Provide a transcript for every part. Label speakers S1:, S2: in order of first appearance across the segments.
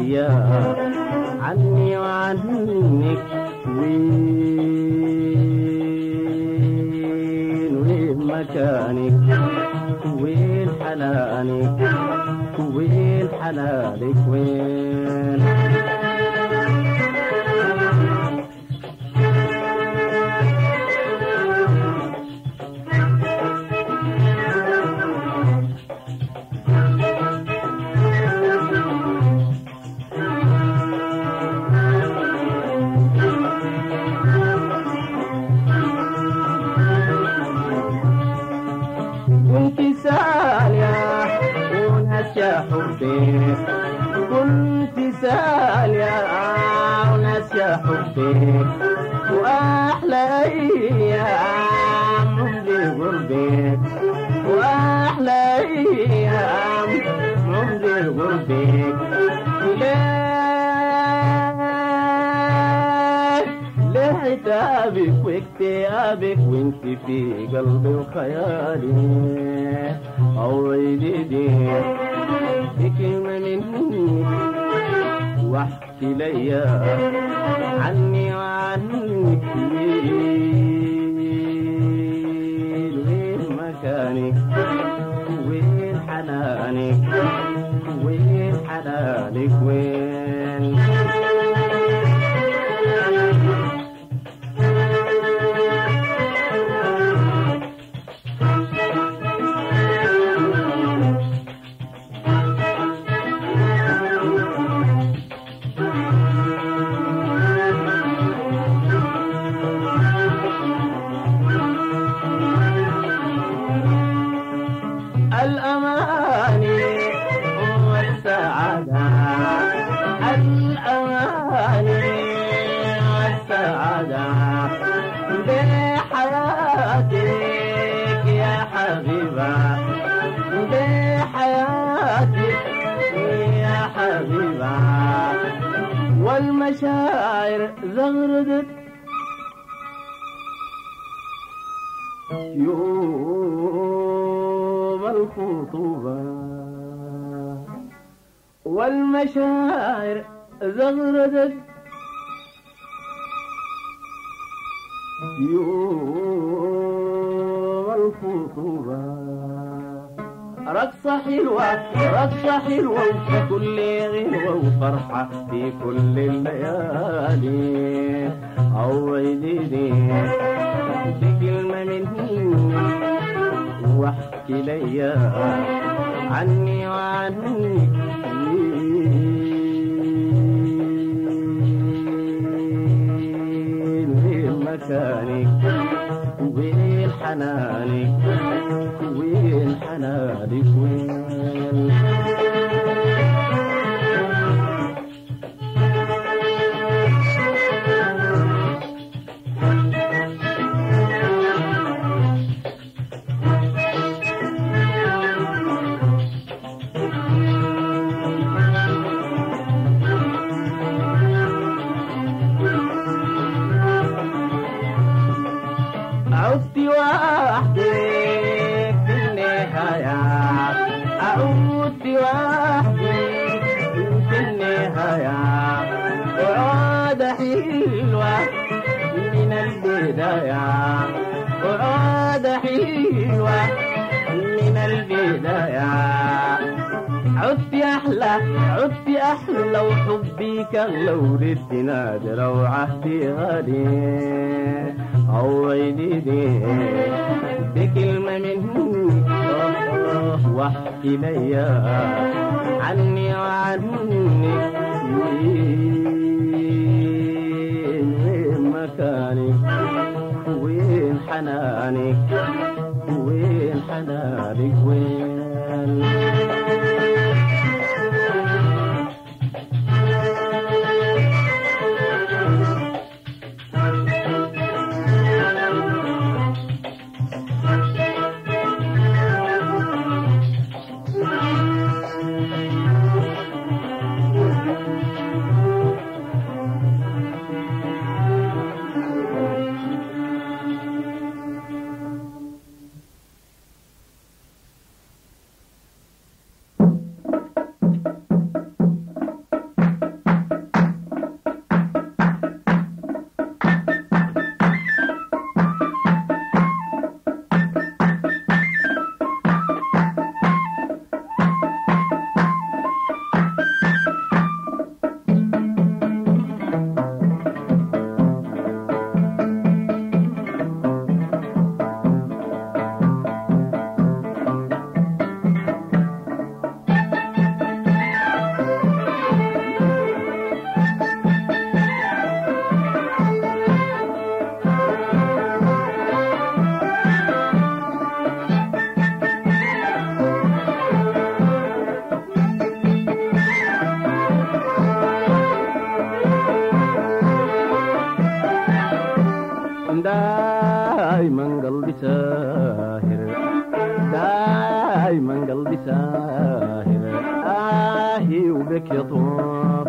S1: ليا عني وعنك وين وين مكانك وين حنانك وين حلالك وين كنت سالية وناسية حبك كنت سالية وناسية حبك وأحلى أيام عمري قربك وأحلى أيام عمري قربك ليه ليه عتابك واكتئابك وانت في قلبي وخيالي اوعدي دي بكلمة مني واحكي ليا عني وعنك وين وين مكانك وين حنانك وين حلالك وين الأماني والسعادة الأماني والسعادة بحياتك يا حبيبة بحياتك يا حبيبة والمشاعر زغردت يوم الخطوبة والمشاعر زغردت يوم الخطوبة رقصة حلوة رقصة حلوة وفي كل غنوة وفرحة في كل الليالي أوعديني بكلمة مني واحكي ليا عني وعنك وين وين مكانك وين حنانك وين حنانك وين عدت وحدك في النهاية عدت وحدك في النهاية وعود حلوة من البداية وعود حلوة من البداية عدت أحلى عدت أحلى وحبي كان لو ردت نادر وعهدي غالي أوعديني بكلمة مني واحكي ليا عني وعنك وين وين مكانك وين حنانك وين حنانك وين دايما قلبي ساهر دايما قلبي ساهر آهي وبك يطوف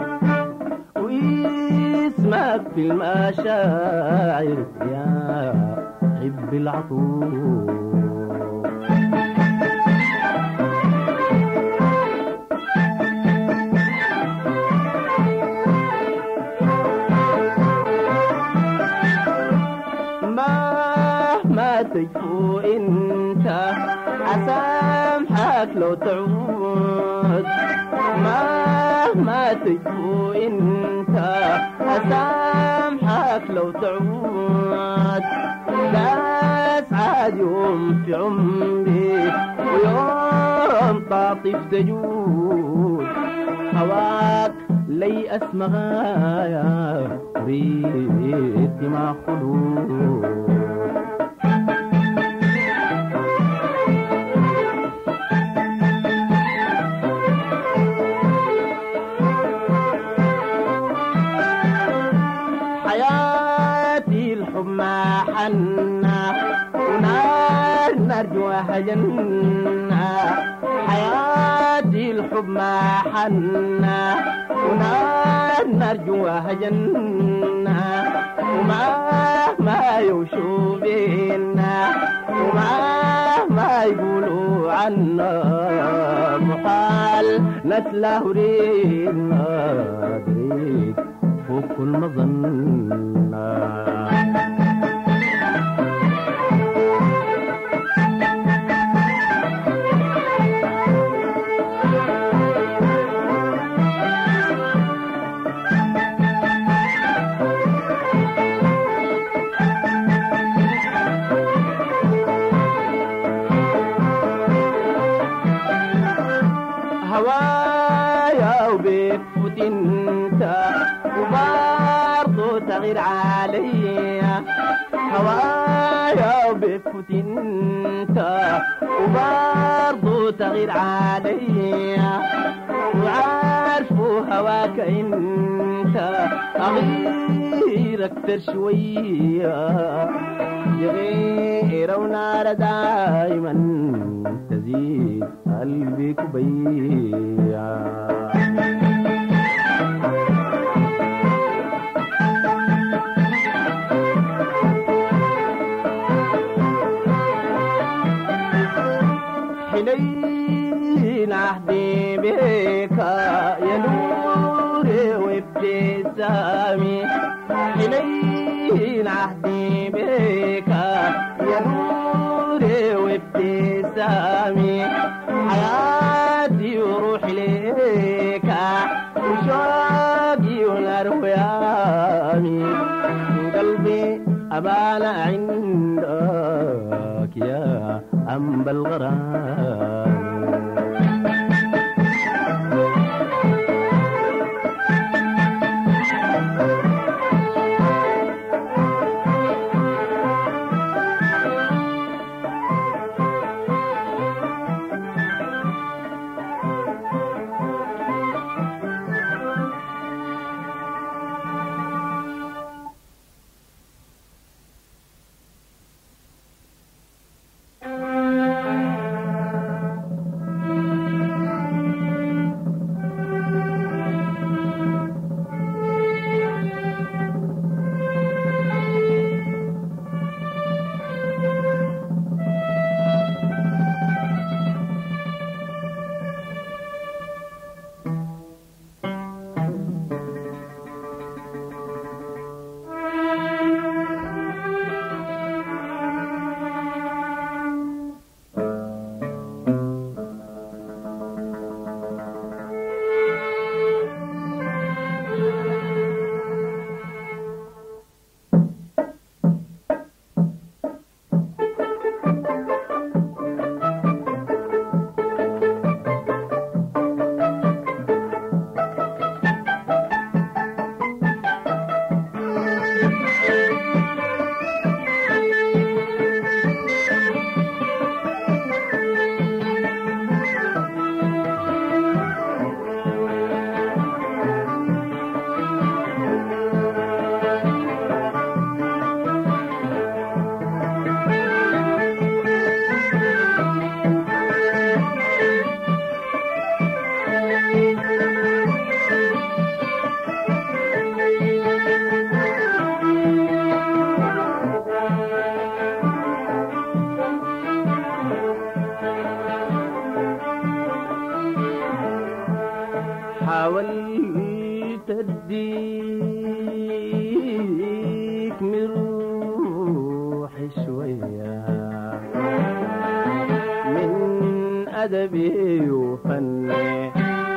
S1: واسمك في المشاعر يا حب العطوف مهما تجفو انت اسامحك لو تعود مهما تجفو انت اسامحك لو تعود لا اسعد يوم في عمري ويوم تعطف تجود هواك لي اسمغايا ريت دماغ خلود حياتي الحب ما حنا ونار نرجوها جنة حياتي الحب ما حنا ونار نرجوها جنة وما ما يوشوا بينا وما ما يقولوا عنا محال نسله رينا دريد فوق كل مظنة هوايا وبيك فتنت وبرضو تغير عليا هوايا وبيك فتنت وبرضو تغير عليا وعارفوا هواك انت اغير اكتر شوية يغير ونار دايما تزيد قلبي كبيع حنين عهدي بك يا نوري وابتسامي حنين عهدي بك يا نوري وابتسامي حياتي وروحي ليك وشوقي ونار ويامي قلبي أبانا عندك يا أنبا الغرام أدبي وفني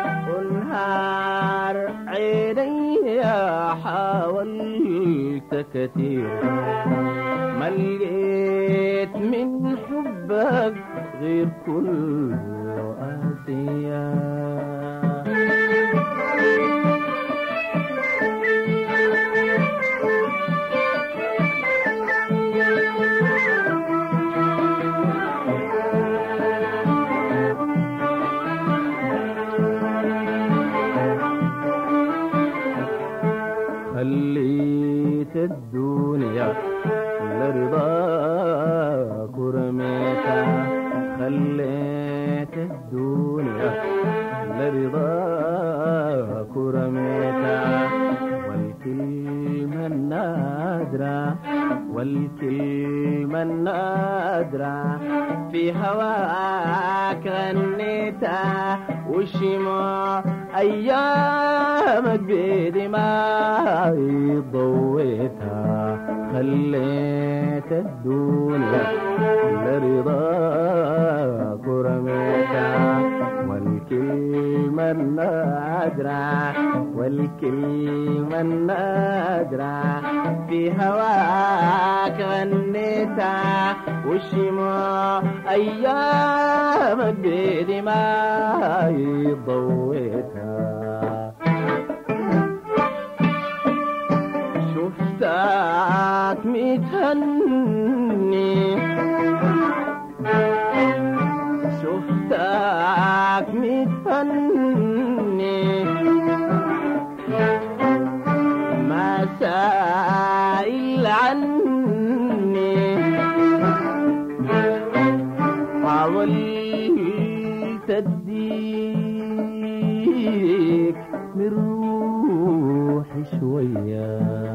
S1: ونهار عيني حاولت كثير ما لقيت من حبك غير كل آسيا خليت الدنيا لرضاك ورميتها خليت الدنيا لرضاك ورميتها والكلمة النادرة والكلمة النادرة في هواك غنيتها وشمع أيامك بدماغي ضويتها خليت الدنيا لرضاك ورميتها والكلمة النادرة والكلمة النادرة في هواك غنيتها والشمع أيامك بدماغي ضويتها شفتك متهني شفتك متهني ما سائل عني حاولت اديك من روحي شوية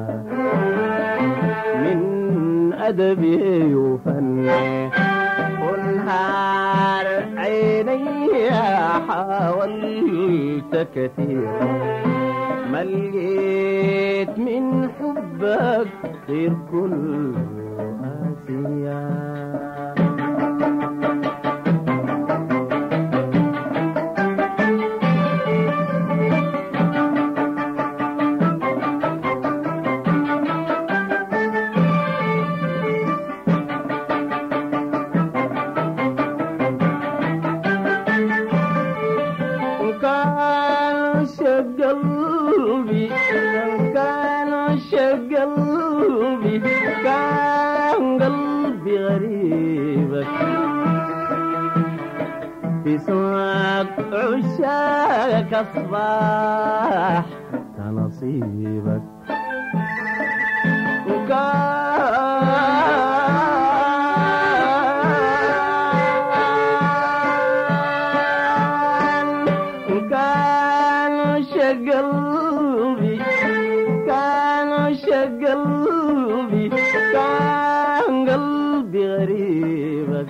S1: من أدبي وفني ونهار عيني حاولت كثير ما لقيت من حبك غير كل آسيا كان شق قلبي كان شق قلبي كان قلبي غريبك في سواق عشاق أصبح كنصيبك وكان كان شق قلبي كان شق قلبي كان قلبي غريبك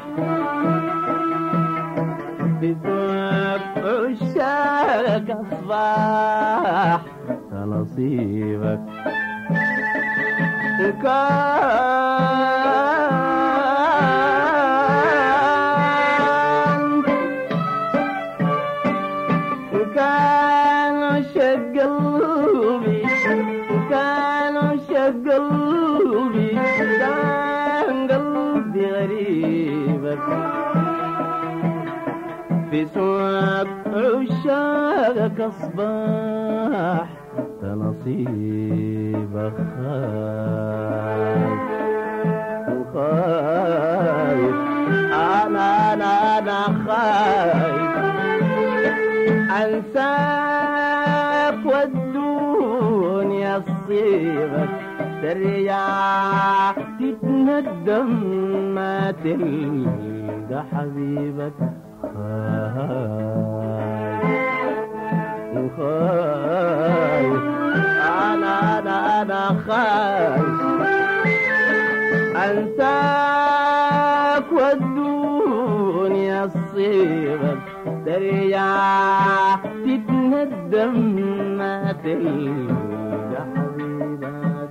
S1: بثواب عشاق أصبح كنصيبك وكان وكان شق قلبي وكان شق قلبي كان قلبي غريبك في سواق عشاقك أصبح نصيبك خايف وخايف أنا أنا أنا خايف أنساك والدنيا تصيبك ترجع تتندم ما تلقى حبيبك خايف وخايف أنا أنا أنا خايف أنساك والدنيا تصيبك ترجع تتندم ما تلقى حبيبك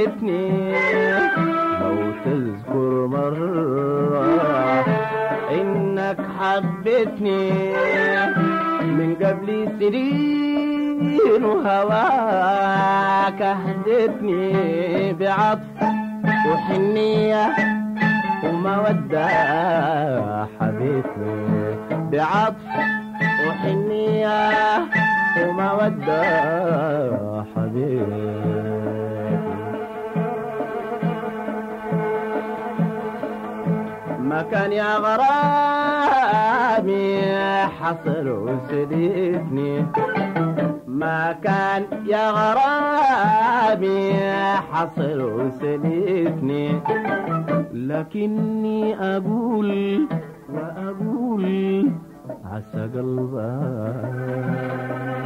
S1: حبيتني لو تذكر مرة إنك حبيتني من قبل سنين وهواك أهدتني بعطف وحنية ومودة حبيتني بعطف وحنية ومودة حبيبي ما كان يا غرامي حصل وسديتني ما كان يا غرامي حصل وسديتني لكني أقول وأقول عسى قلبك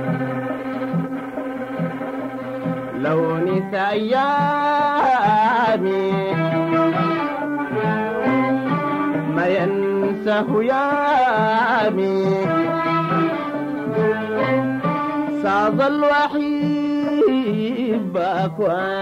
S1: لو نسى أيامي ما ينساه يامي سأظل وحيبك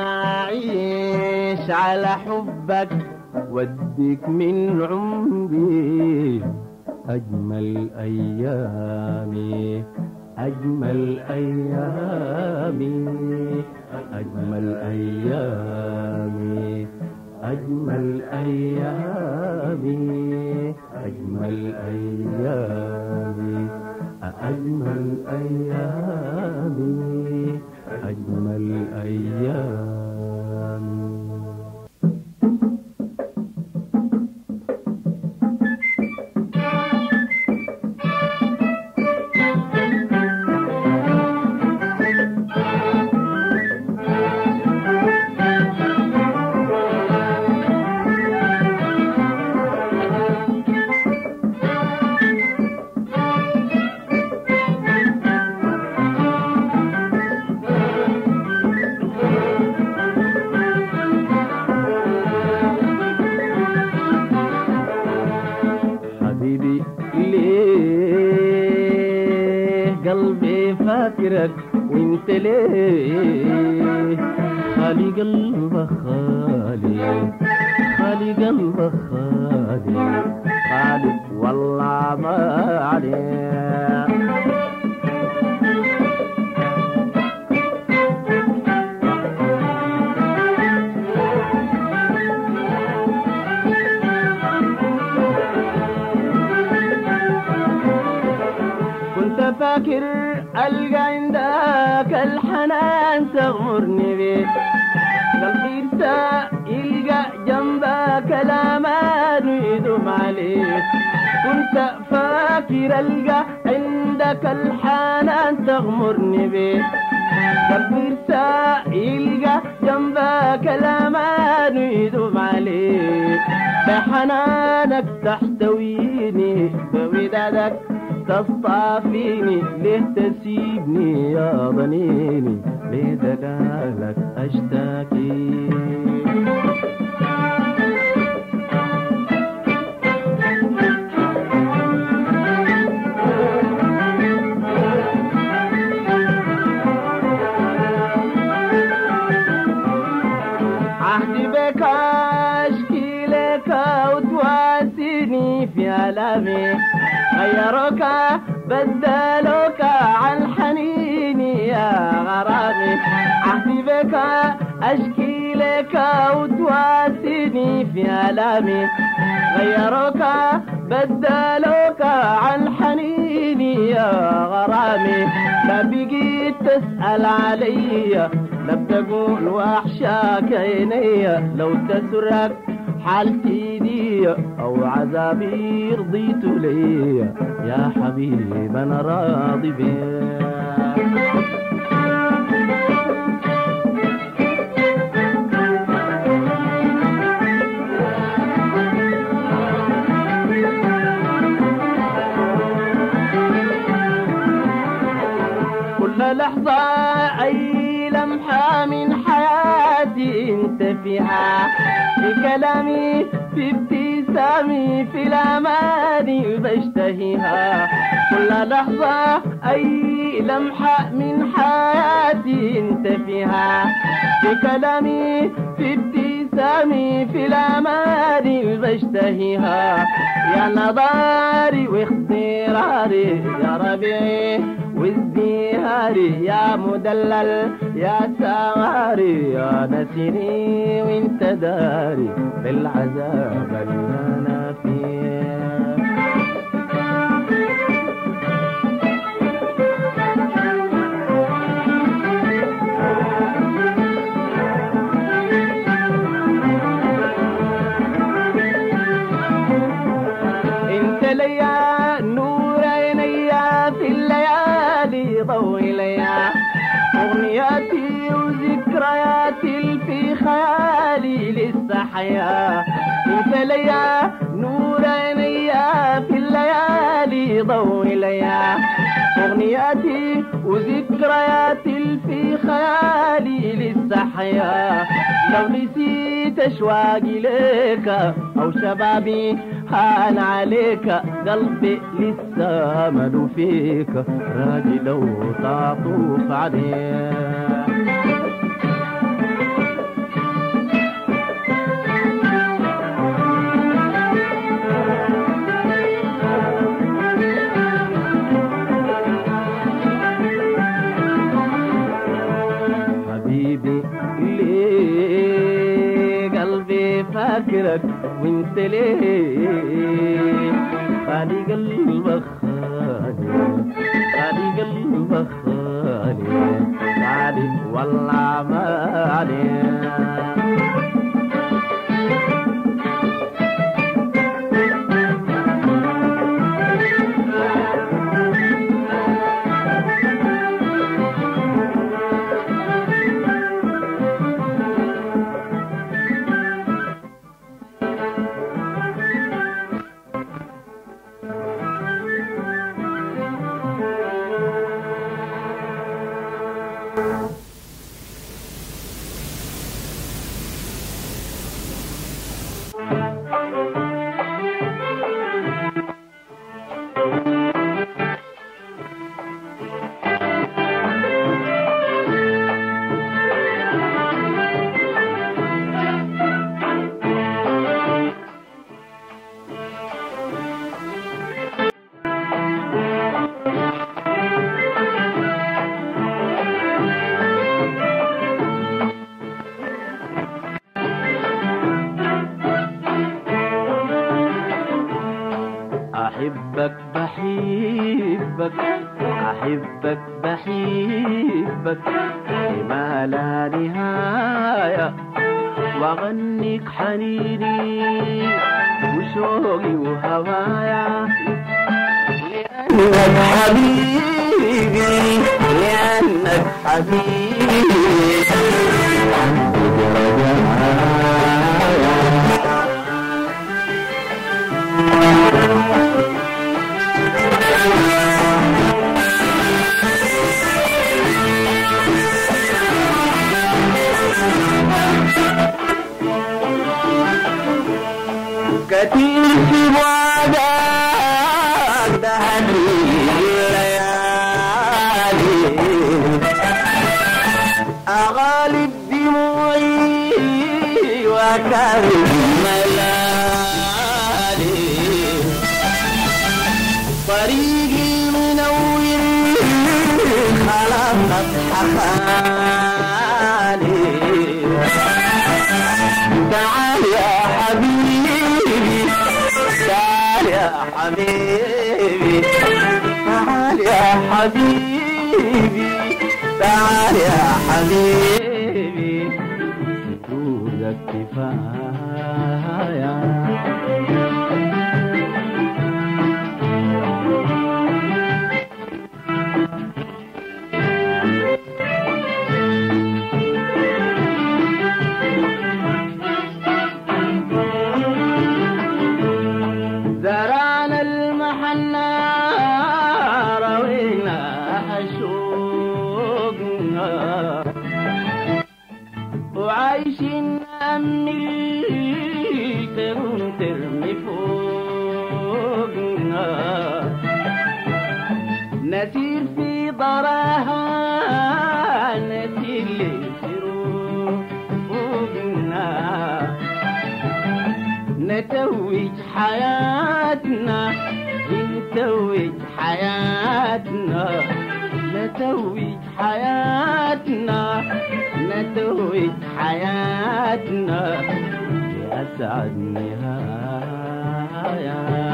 S1: وأعيش على حبك وديك من عمري أجمل أيامي أجمل أيامي أجمل أيامي أجمل أيامي أجمل أيامي أجمل أيامي أجمل أيامي حبيبي ليه قلبي فاكرك وانت ليه خالي قلبك خالي خالي قلبك خالي خالي والله ما عليك كنت فاكر ألقى عندك الحنان تغمرني بيه قلبي ارتاح يلقى جنبك الأمان ويدوم عليك كنت فاكر ألقى عندك الحنان تغمرني بيه قلبي ارتاح يلقى جنبك الأمان ويدوم عليك بحنانك تحتويني بودادك تصطافيني ليه تسيبني يا ضنيني ليه دلالك اشتاكي عهدي بك اشكي لك وتواسيني في الامي غيروك بدلوك عن حنيني يا غرامي عهدي بك اشكي لك وتواسيني في الامي غيروك بدلوك عن حنيني يا غرامي لا بقيت تسأل عليا لا بتقول وحشاك عيني لو تسرك حالتي دي او عذابي رضيت لي يا حبيبي انا راضي بيك كل لحظة أي لمحة من حياتي أنت فيها في كلامي في ابتسامي في الأماني بشتهيها كل لحظة أي لمحة من حياتي انت فيها في كلامي في ابتسامي في الأمان اللي بشتهيها يا نظاري واختياري يا ربيعي وازدهاري يا مدلل يا سواري يا نسيني وانت داري بالعذاب اللي انا فيه انت ليا نور عينيا في الليالي ضوي ليا اغنياتي وذكرياتي في خيالي لسه حياة انت ليا نور عينيا في الليالي ضوي ليا اغنياتي وذكرياتي في خيالي لسه حياة لو نسيت اشواقي ليك او شبابي هان عليك قلبي لسه امل فيك راجي لو تعطوف عليك حبيبي ليه قلبي فاكرك وانت ليه خالي قلبك خالي خالي قلبك خالي خالي والله ما عليك أحبك بحبك أحبك بحبك لما لا نهاية وأغنيك حنيني وشوقي وهوايا لأنك حبيبي لأنك حبيبي كثير في بعدك دهني الليالي أغالب دموعي وكرم ملالي طريقي منور خلقت حقالي تعال يا حبيبي تعال يا حبيبي تعال يا حبيبي تعال يا حبيبي وجودك كفايه زرعنا المحنة روينا حشوقنا وعايشين نأمل تقوم ترمي فوقنا حياتنا نتوج حياتنا نتوج حياتنا نتوج حياتنا لأسعد نهاية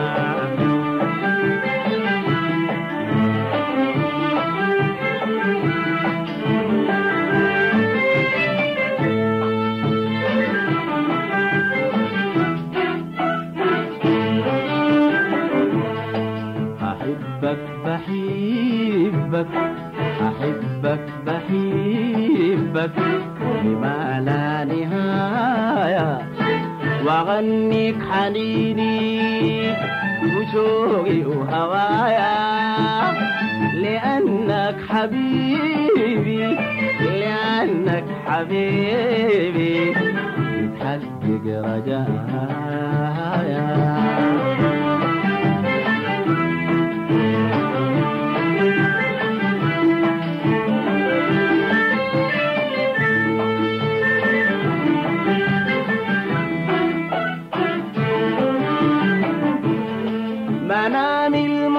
S1: أحبك بحبك أحبك بحبك لما لا نهاية وأغنيك حنيني وشوقي وهوايا لأنك حبيبي لأنك حبيبي يتحقق رجايا منام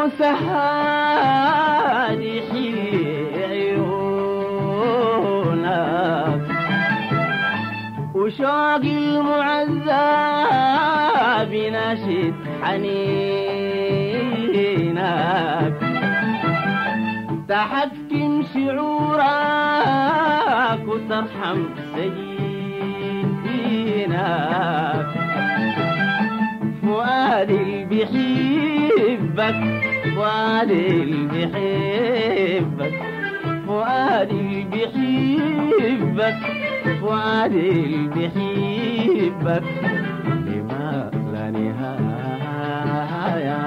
S1: المسهاد في عيونك وشوق المعزى بنشد حنينك تحكم شعورك وترحم سجينك فؤادي اللي بيحبك فؤادي اللي بيحبك فؤادي اللي بيحبك فؤادي اللي بيحبك لما لا نهاية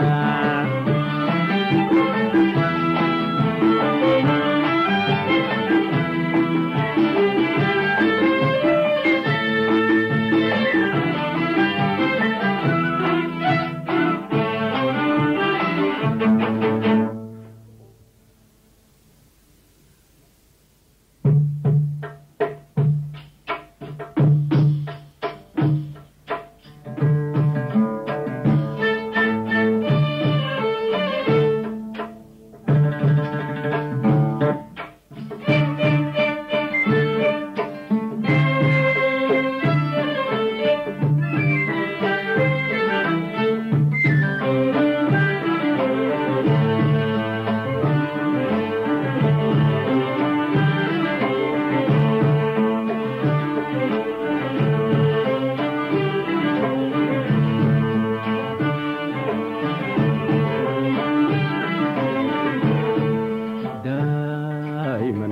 S1: دائما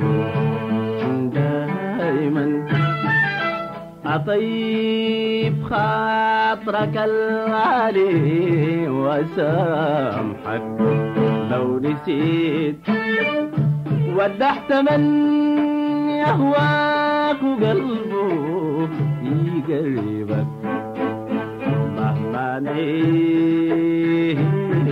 S1: دائما أطيب خاطرك الغالي وسامحك لو نسيت ودحت من يهواك وقلبه يقربك مهما نيت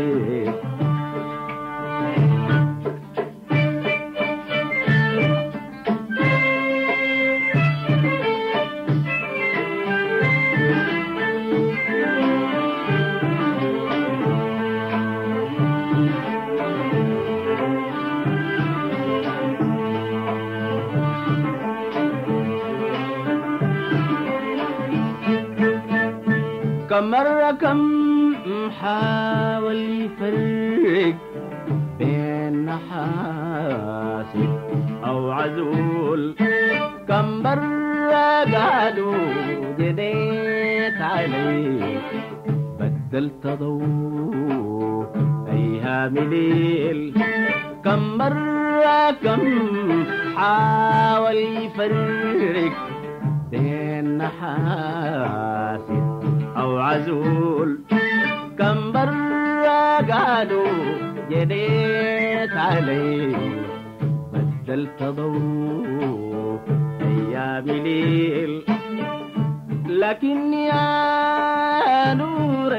S1: كم مرة كم حاول يفرق بين حاسب أو عزول كم مرة قالوا جديت عليك بدلت ضوء أيام ليل كم مرة كم حاول يفرق بين حاسد أو عزول كم مرة قالوا جنيت علي بدلت ضوء أيام ليل لكن يا نور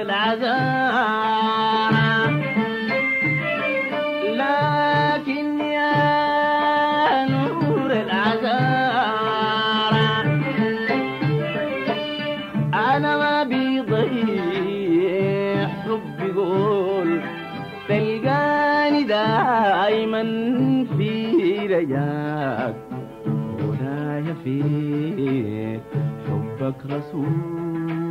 S1: العذاب لكن يا نور العذاب أنا ما بيضيع لجاك هنايا في حبك رسول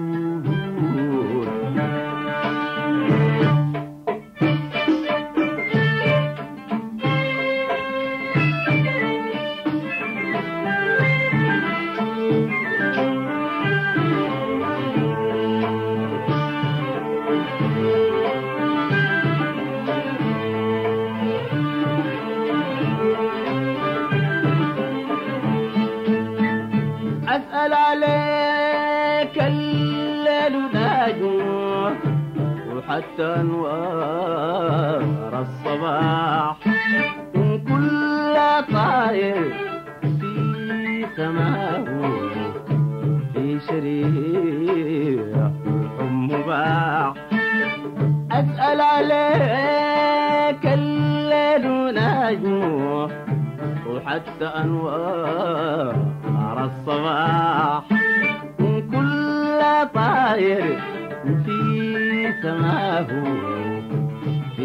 S1: أسأل عليك الليل ناجم وحتى أنوار الصباح كل طاير في سماه في شريع مباح أسأل عليك الليل ناجم وحتى أنوار الصباح كل طاير في سماه في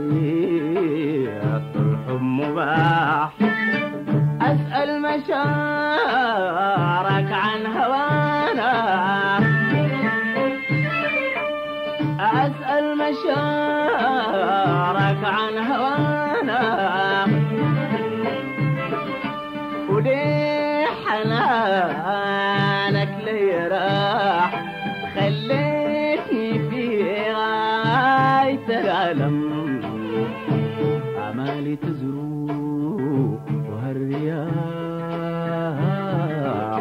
S1: شريعة الحب مباح أسأل مشارك عن هوانا أسأل مشارك عن هوانا وليه حنانك لي راح خليتني في غاية العالم أمالي تزرو وهالرياح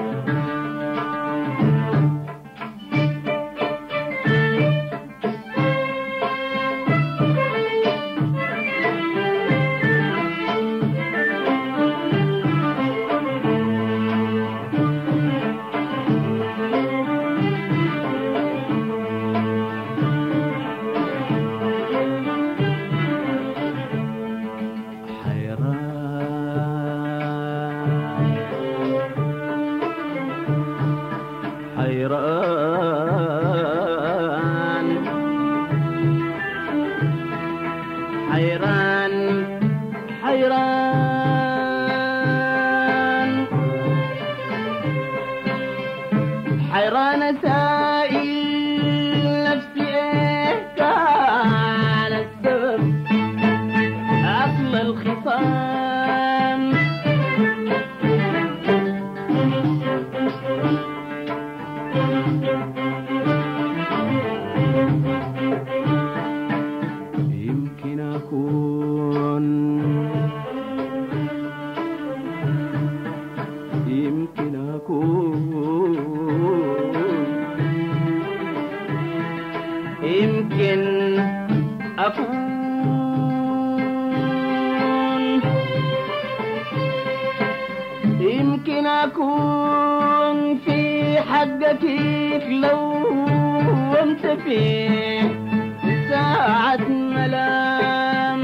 S1: حيران حيران حيران حيران سائل نفسي ايه كان السبب اصل الخصام يمكن أكون يمكن أكون يمكن أكون يمكن أكون في حقك لو أنت فيه ساعة ملام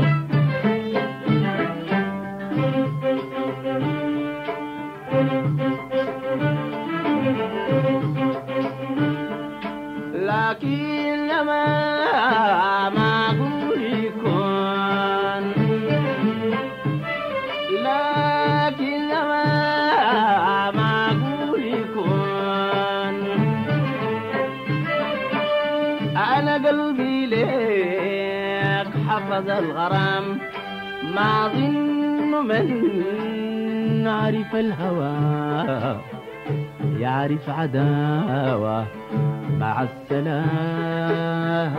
S1: لكن لما ما أقول يكون لكن لما ما أقول يكون أنا قلبي ليك حفظ الغرام ما ظن من عرف الهوى يعرف عداوة مع السلام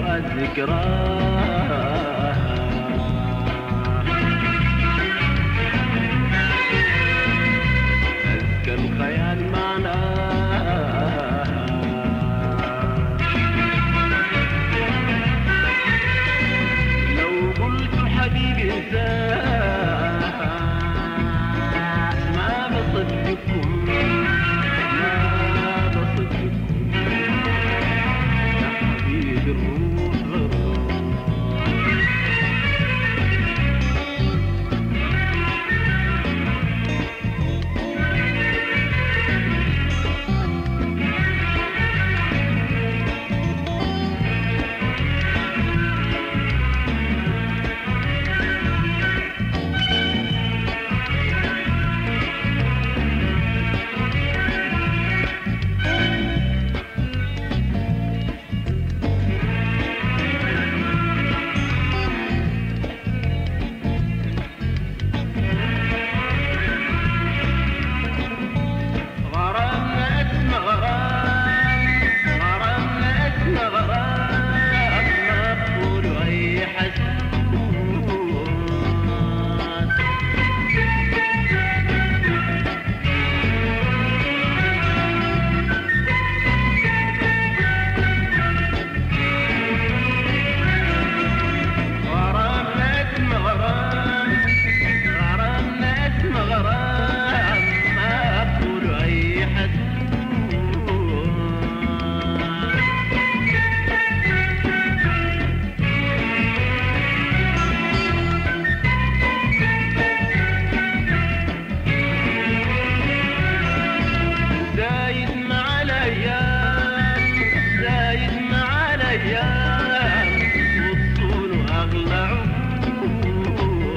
S1: أذكى الخيال معناها لو قلت حبيبي انساه ما بصدقكم ما بصدقكم يا حبيبي الروح غرام غرامنا اسمه غرام غرامنا اسمه غرام مقبول اي حسود غرامنا اسمه غرام غرامنا اسمه غرام مقبول اي حسود زايد مع الايام زايد مع الايام والطول اغلى عمود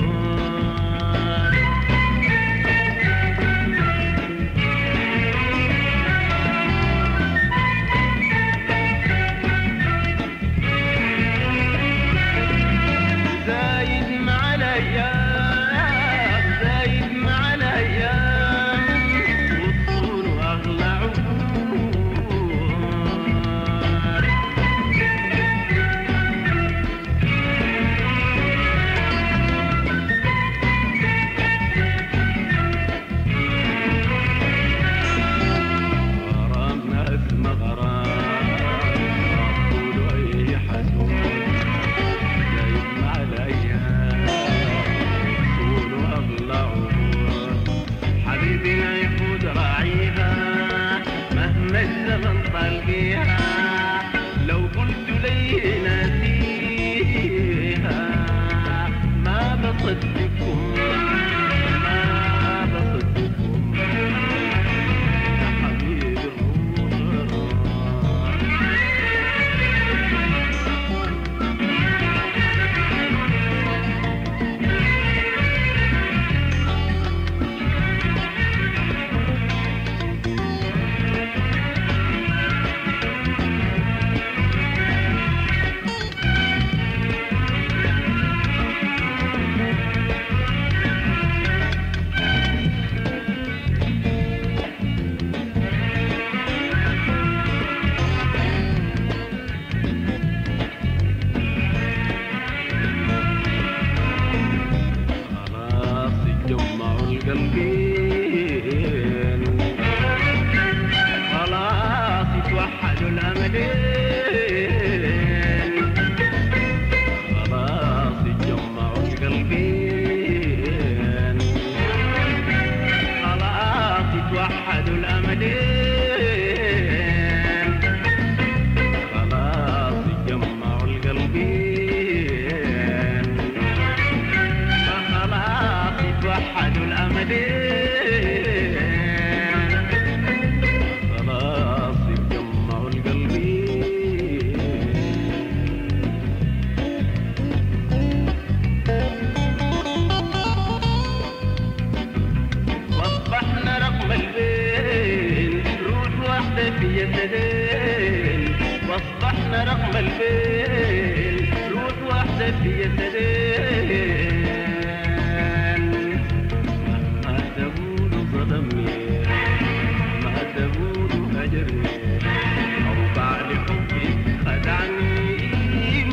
S1: زايد مع الايام زايد مع الايام والطول اغلى عمود غرامنا اسمه غرام طول اي حسود زايد مع الايام طول اغلى عمر حبيبنا يفوت راعيها مهما الزمن طال بيها لو قلت لي ناسيها ما بصدقكم ما بصدقكم يا حبيبي الروح غرام خلاص اتجمعوا القلبين خلاص اتوحدوا الاملين خلاص اتجمعوا القلبين خلاص اتوحدوا الاملين خلاص اتجمعوا القلبين فخلاص يتوحدوا الأملين خلاص يتجمعوا القلبين وضحنا رقم البين روح واحدة في جسدين وضحنا رقم البين روح واحدة في جسدين ما تقولوا ظلمني ما تقولوا هجرني أو بعد حبي خدعني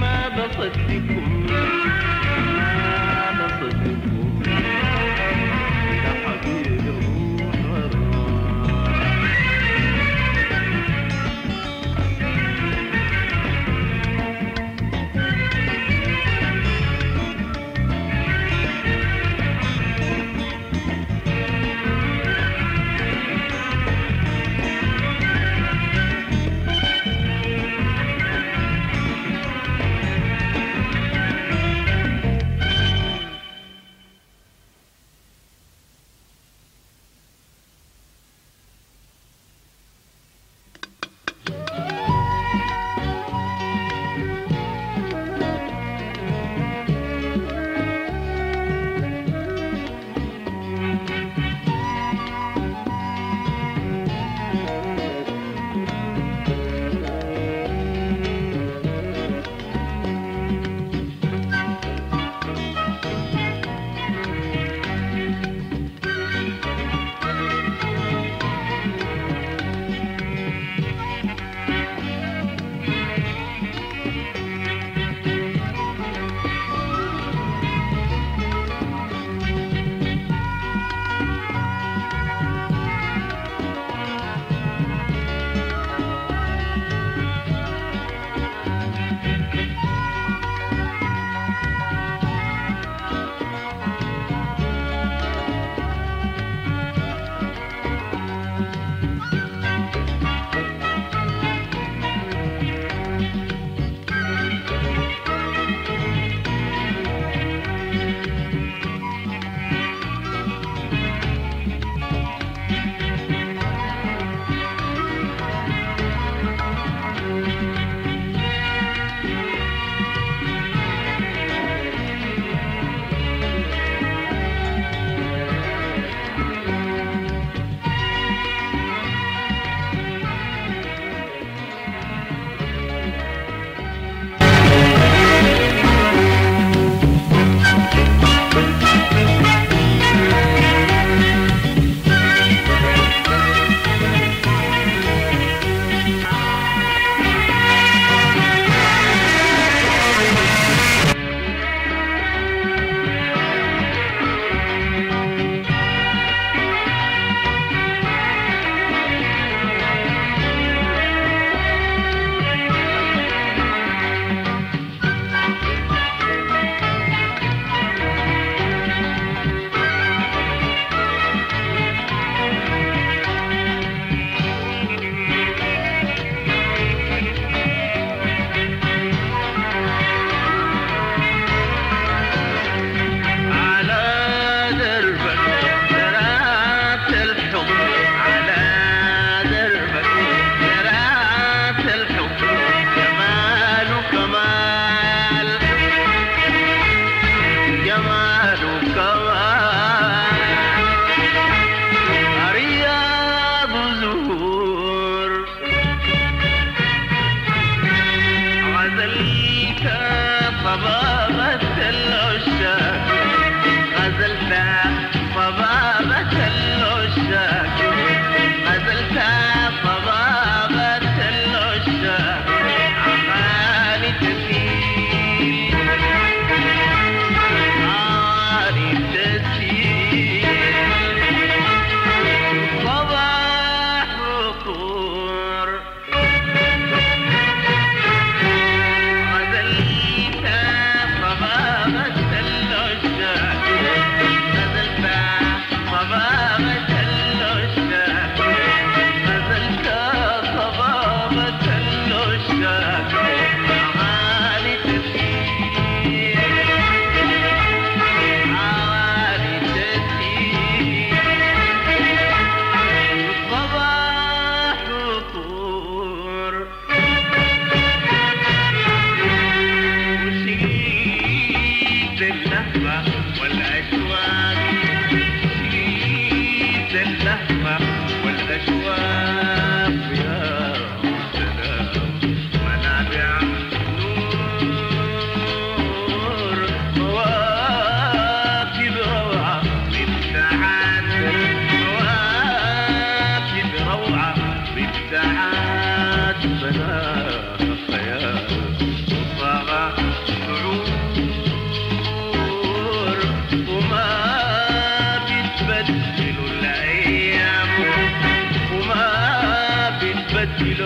S1: تبدل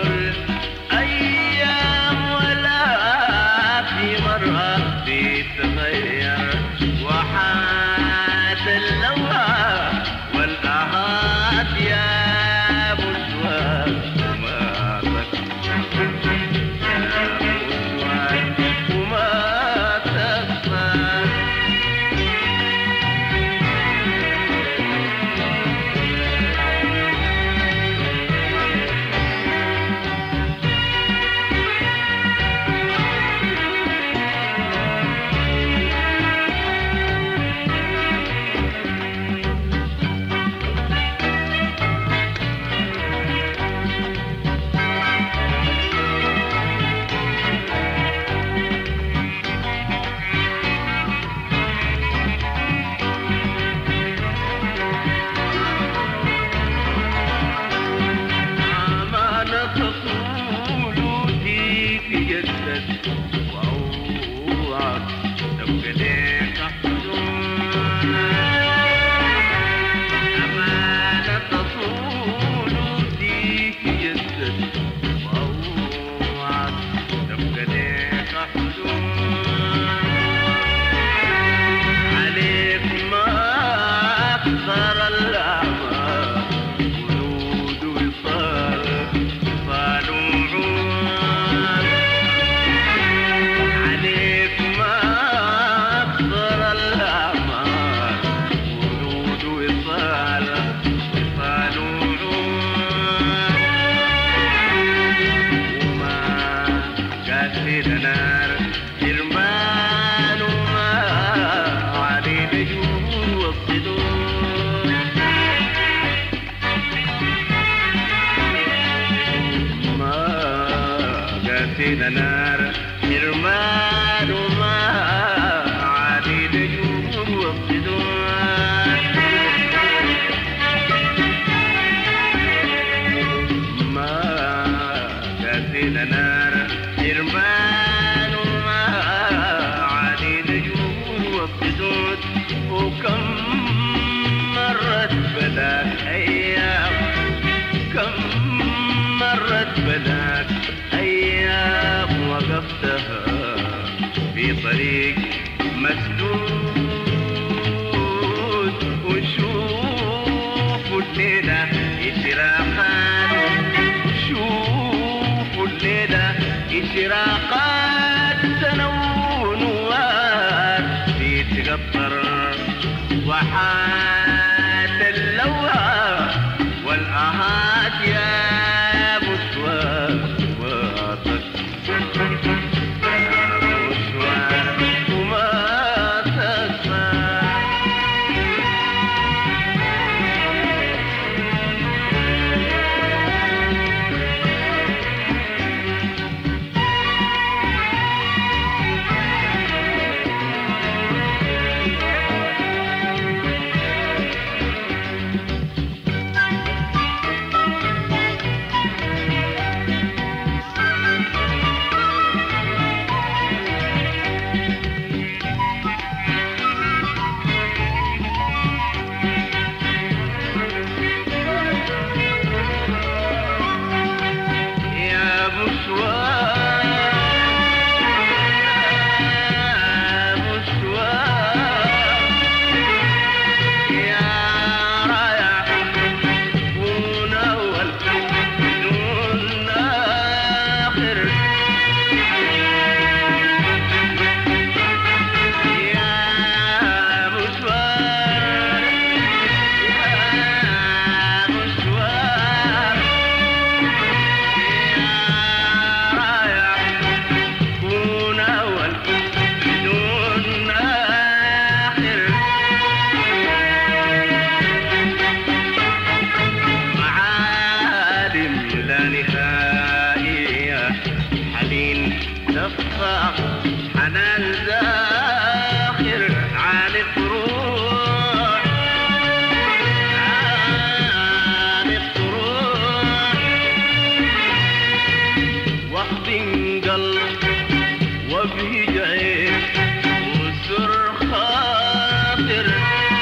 S1: الأيام ولا في مرة تتغير وحات اللوى والأهات يا بشوى وما تكفى يا بشوى وما تكفى أمانة تصول فيك جدد وأوعك تبقى ليك حدود أمانة تصول فيك جدد وأوعك تبقى ليك حدود عليك ما أكثر الأعمال ولود وصال صال وعود عليك ما أكثر الأعمال ولود وصال صال وعود وما قاتل نار حرمان وما علي نجوم والصدور ما قاتل نار حرمان وما علي نجوم والصدور ما قاتل نار حرمان وما علي نجوم والصدود وكم مرت بلاك أيام كم مرت بلاك أيام وقفتها في طريق مسدود وشوفوا الليلة إشراقات شوفوا الليلة إشراقات تنونوات تتقطر وحات اللوى والأهات يا بشوى واتك بشوى وما تكفى يا بشوى يا بشوى يا رايع كون أول دون آخر يا بشوى يا بشوى كون أول بدون آخر معالم لا نهائية حنين تفاح حنان زاخر عن الطروح عن الطروح واخد قلب وبهج عين وسر خاطر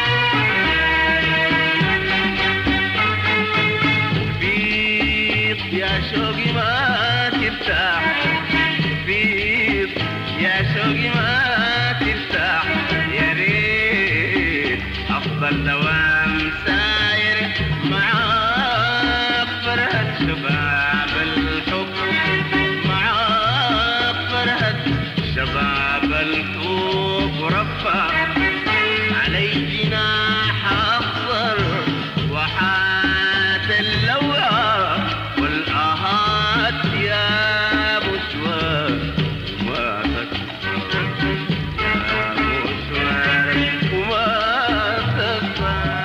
S1: وفي يا شوقي ما ترتاح فيك يا شوقي ما ترتاح يا ريت افضل دوام ساير معاك فرهد شباب الحب معاك فرهد شباب الحب رفع علي جناح اخضر وحات اللوعة والآهات يا مشوار وما تكفى يا مشوار وما تكفى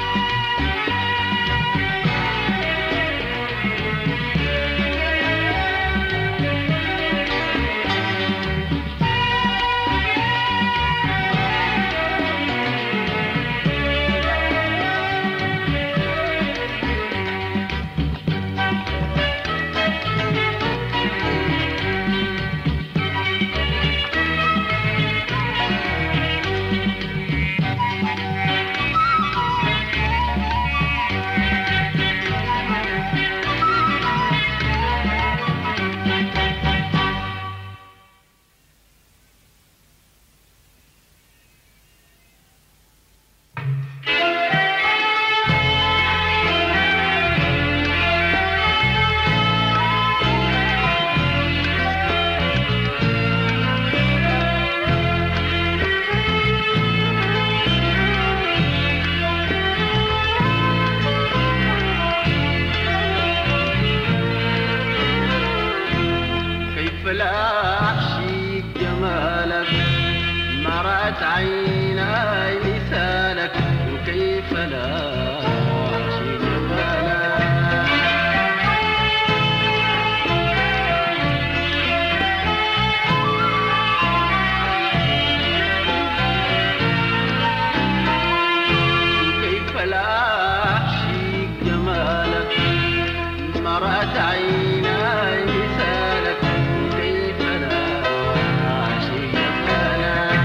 S1: كيف لا أحشيك جمالك ما رأت عيناي مثالك وكيف لا أحشيك جمالك كيف لا أحشيك جمالك ما رأت عيناي مثالك كيف لا أعشق جمالك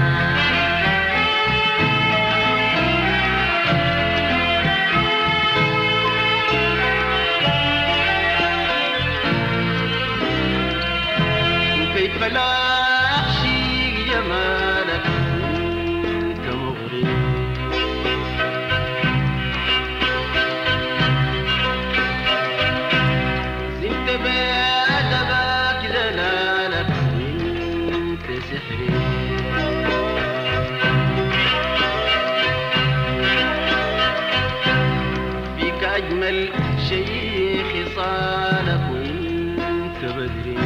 S1: كيف لا أعشق جمالك أنت مغري زدت بأدبك دلالك انت سحري فيك أجمل شيء خصالك وانت بدري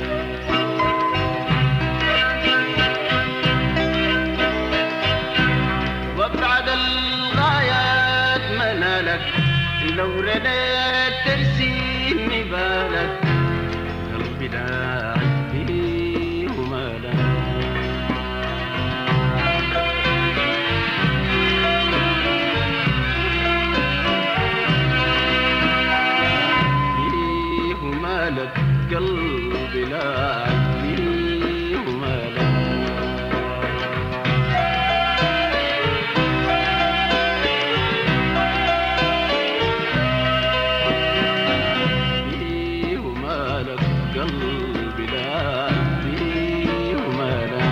S1: وابعد الغايات منالك لو رديت ترسيم بالك قلبي لا فيه مالك فيه مالك قلبي لا فيه مالك فيه مالك قلبي لا فيه مالك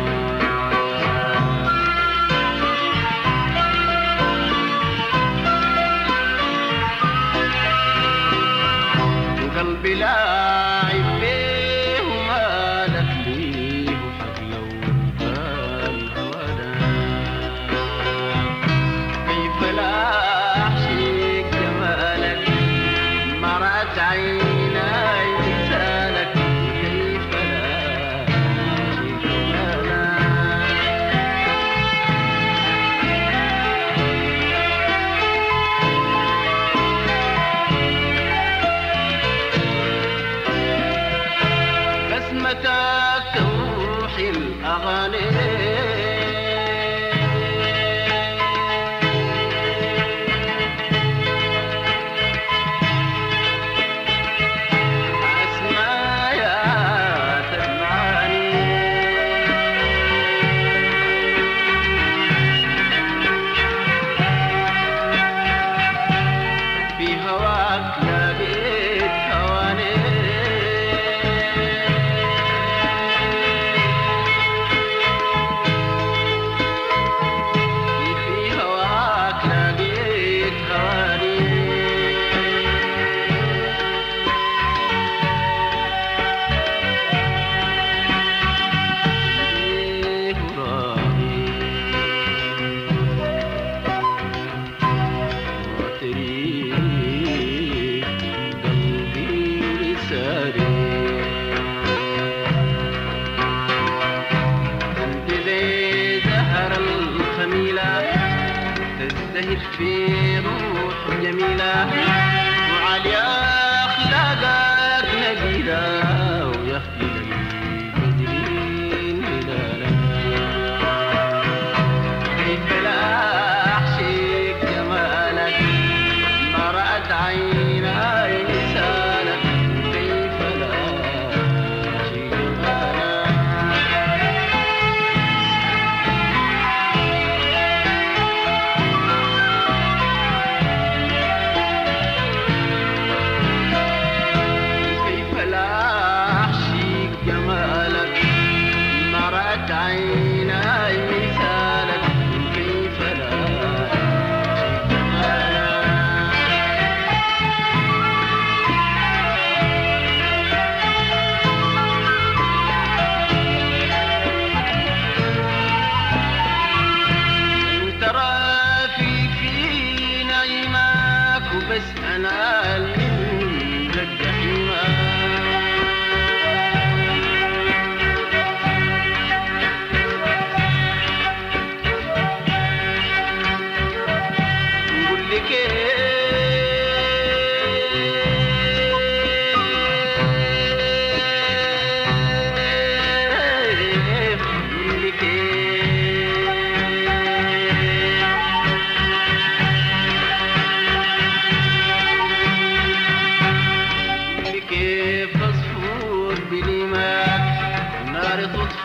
S1: قلبي لاعب فيه مالك ليه حق لو كان هوانا كيف لا أحشيك جمالك ما رأت عيناي مثالك كيف لا أحشيك جمالك بسمتك تروحي الأغاني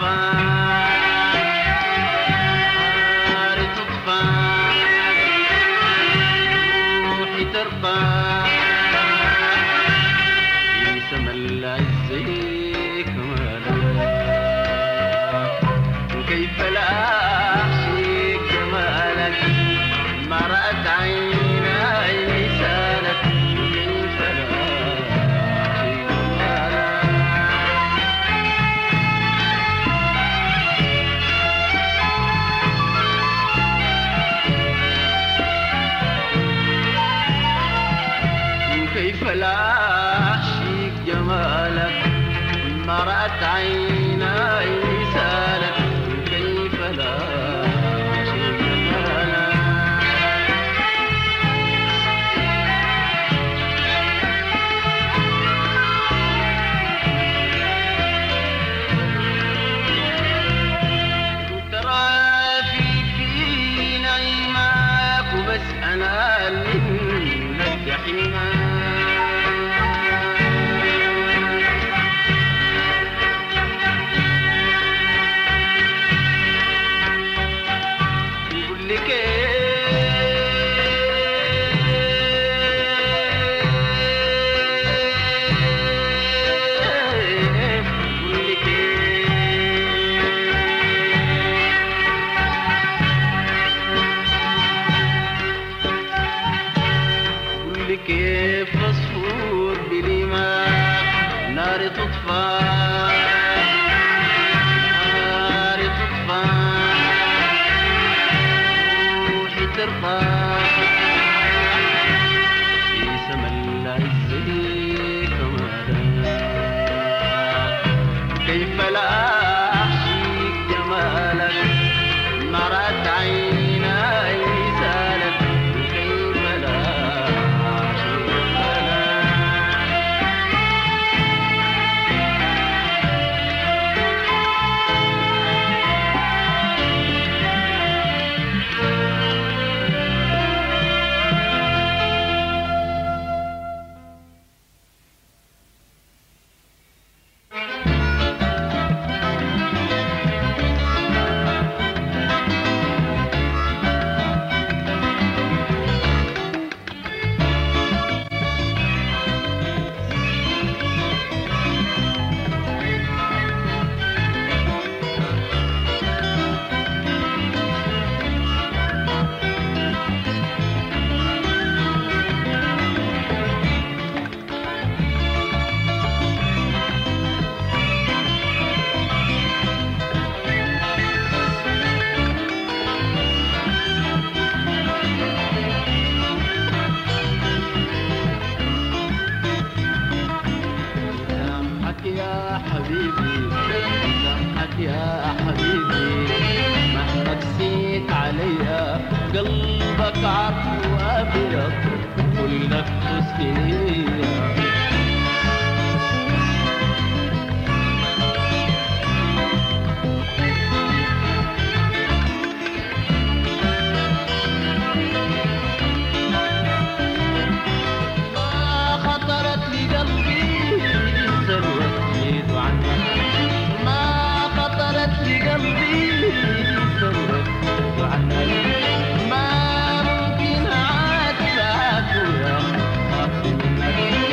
S1: تطفى ناري تطفى روحي ترقى في سما العز كمالك وكيف لا أحشي جمالك ما رأت عيناي لسانك وكيف لا أحشي جمالك كيف لا أحشيك جمالك ما رأت عيناي لسانك كيف لا أحشيك جمالك ترى في في نعيمك وبس أنا منك جحيمك يقول لك ايه يقول لك قول لي كيف عصفور بليمك ناري تطفى ناري تطفى روحي ترقى في سما العز كمالك كيف لا أحشيك جمالك مرت عيناي لسانك وكيف لا أحشيك جمالك سامحك يا حبيبي سامحك يا حبيبي مهما قسيت عليا قلبك عفو ابيض كلك تسكنيه ما خطرت لقلبي سلوى تزيد عنك ما خطرت لقلبي سلوى تزيد عنك ما ممكن عاد لا أكون خاف منك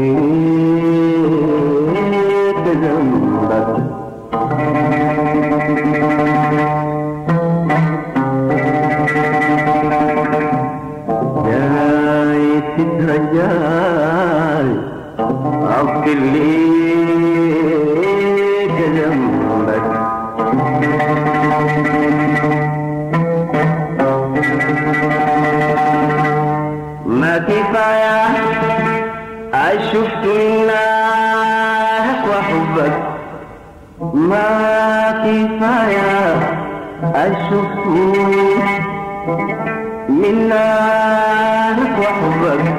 S2: بذنبك جاي تترجاي اغفر ليك ذنبك ما كفاية شفت منك وحبك ما كفاية شفت منك وحبك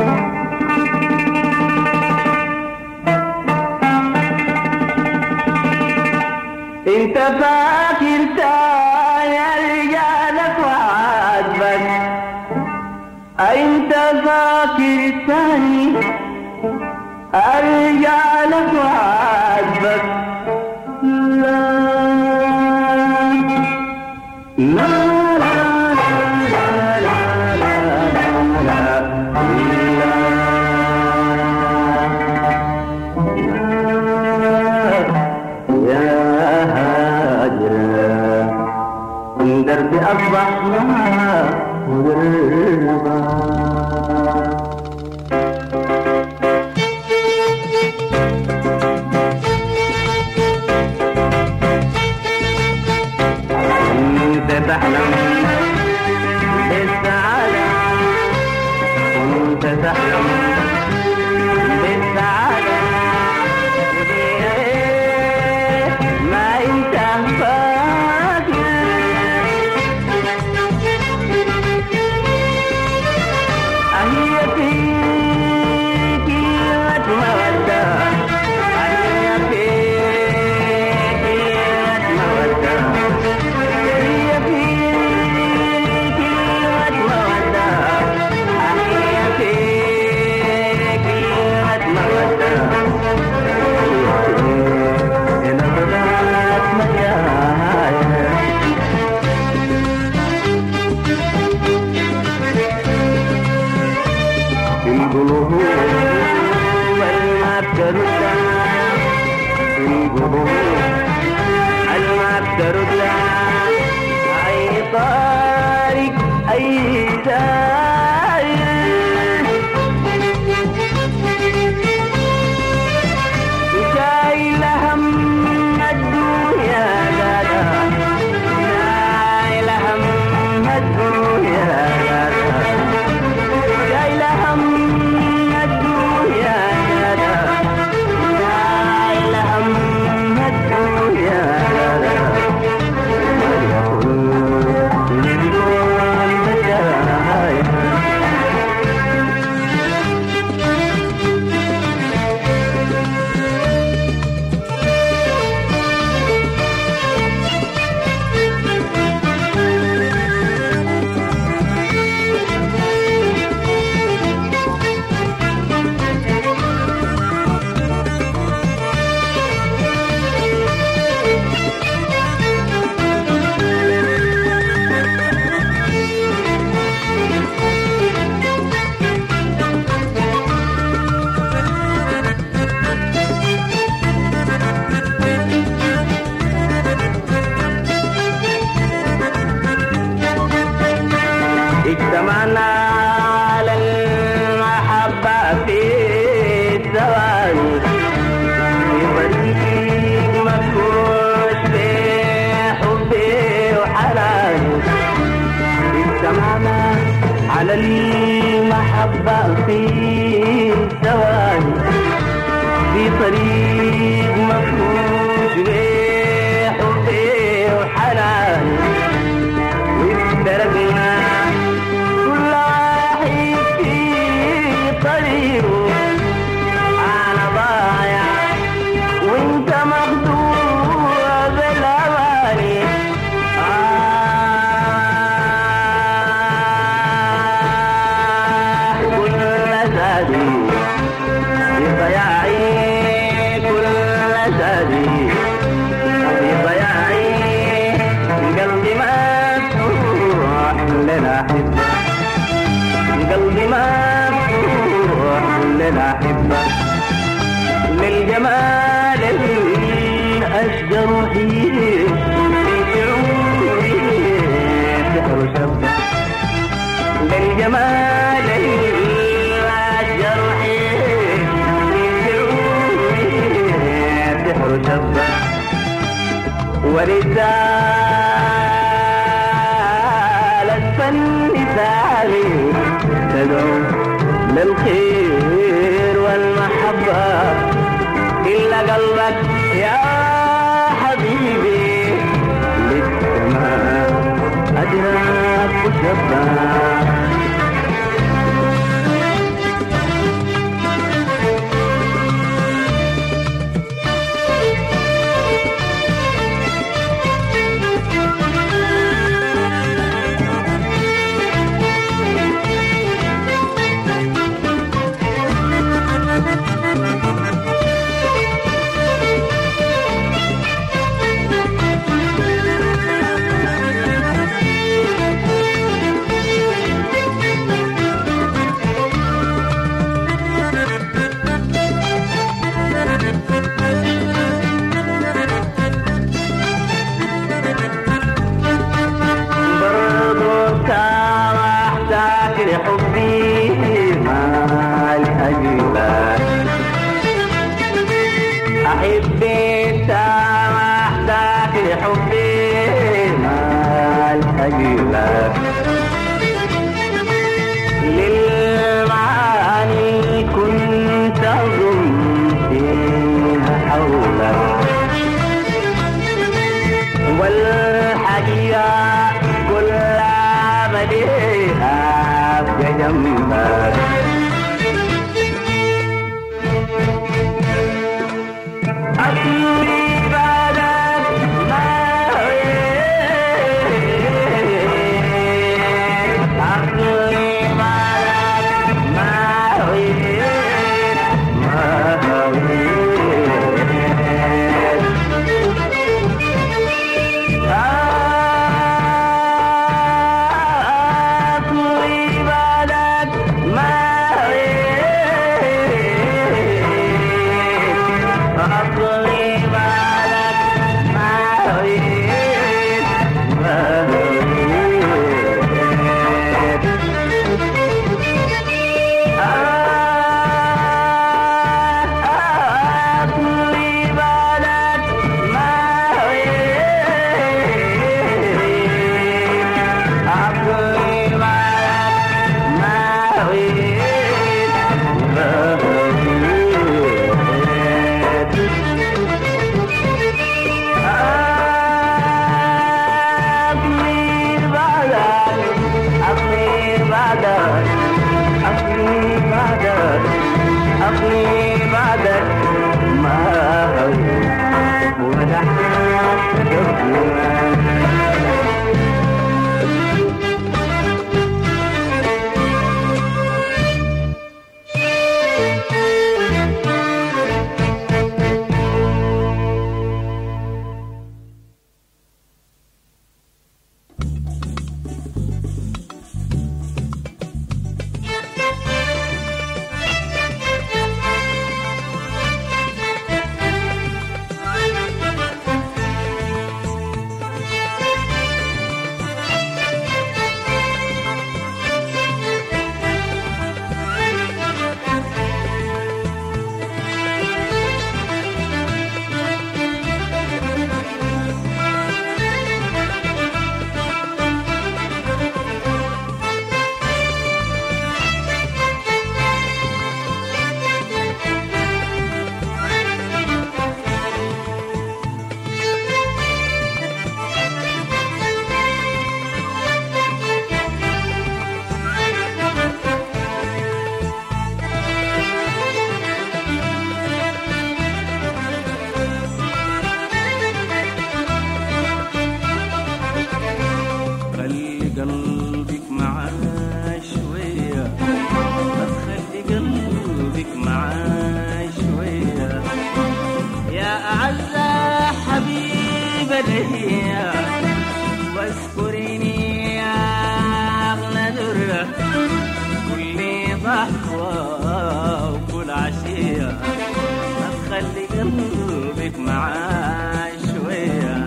S2: انت فاكر تاني رجالك وعاتبك انت فاكر تاني ارجع لك وعاتبك لا لا لا لا لا لا لا يا هاجر دربي أصبح غربا كنت تحلم بالسعادة كنت تحلم بالسعادة ما انت فاكر أهي فيك مودة أهي فيك مودة هي فيك مودة أهي فيك مودة إن ضلعت مجايا القلوب ما بترد القلوب ما بترد اي طارق اي داير شايل هم الدنيا لا لا شايل هم الدنيا لا لا شايل هم الدنيا لا لا شايل هم الدنيا لا لا وليكن للكون مجايا اجتمعنا على المحبة في الزواج في طريق مفروش بحبي وحنان اجتمعنا على المحبة في الزواج في طريق مفروش بحبي وحنان وافترقنا كل واحد في طريقه انا ضايع وانت مخدوع بالاماني آه كل زادي بضياعي وشبه ورسالة فن ثاني تدعو للخير والمحبة إلا قلبك يا حبيبي للسماء أدراك وشبه برضو سامحتك لحبي ما لأجلك أحبي سامحتك لحبي ما لأجلك للمعاني كنت أظن فيها حولك والحقيقة كل مديها بجنبك أصلي بعدك ما أريد أصلي بعدك ما أريد ما أريد أطوي بالك ما أريد أطوي بالك ما أريد ما أريد أطوي بالك ما أريد أطوي بالك ما أريد ما أريد أطوي بالك أطوي بالك أطوي بعدك أطوي بعدك ما أريد ونحن تدبر خلي قلبك معاي شوية بس خلي قلبك معاي شوية يا أعز حبيبة ليا واذكريني يا أغلى درة كل ضحوة وكل عشية ما تخلي قلبك معاي شوية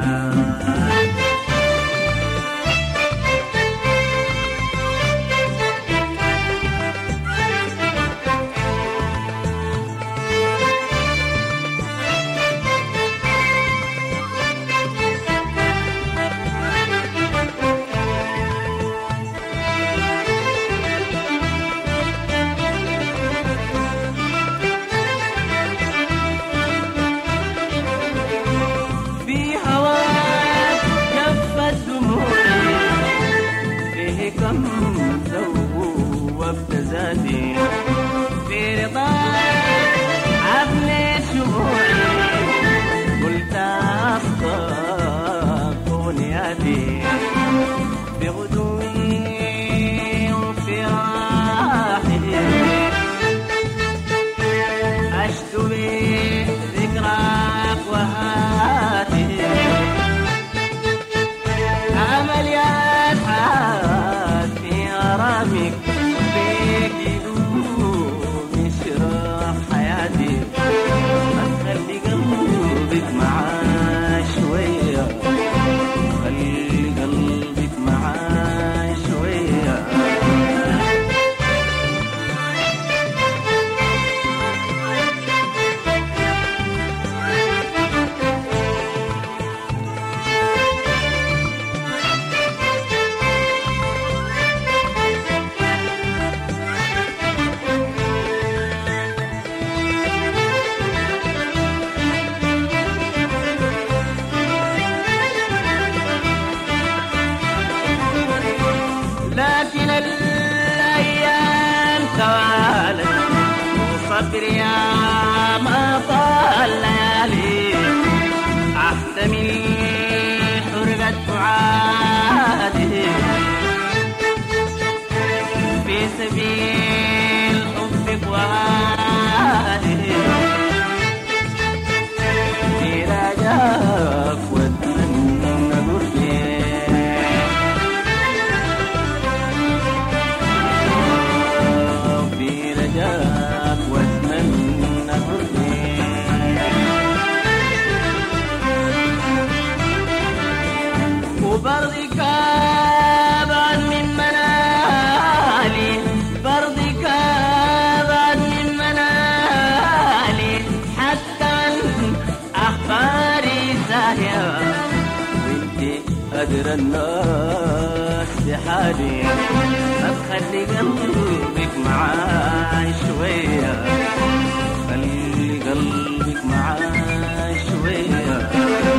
S2: عشت بذكراك وهاته أمل يسعد في غرامك بيك يدوم يشرح حياتي ما تخلي قلبك معاه شوية خلي قلبك معاه شوية لكن الأيام توالت وصبري يا ما طال ليالي أحتمل حرقة فعادي في سبيل حبك وهادي في رجاك واتمنى قربك في رجاك واتمنى قربك وبرضك ابعد من منالي برضك ابعد من منالي حتى من اخباري ساهيه وانت قدر الناس بحالي ما تخلي قلبك معاي شوية خلي قلبك معاي شوية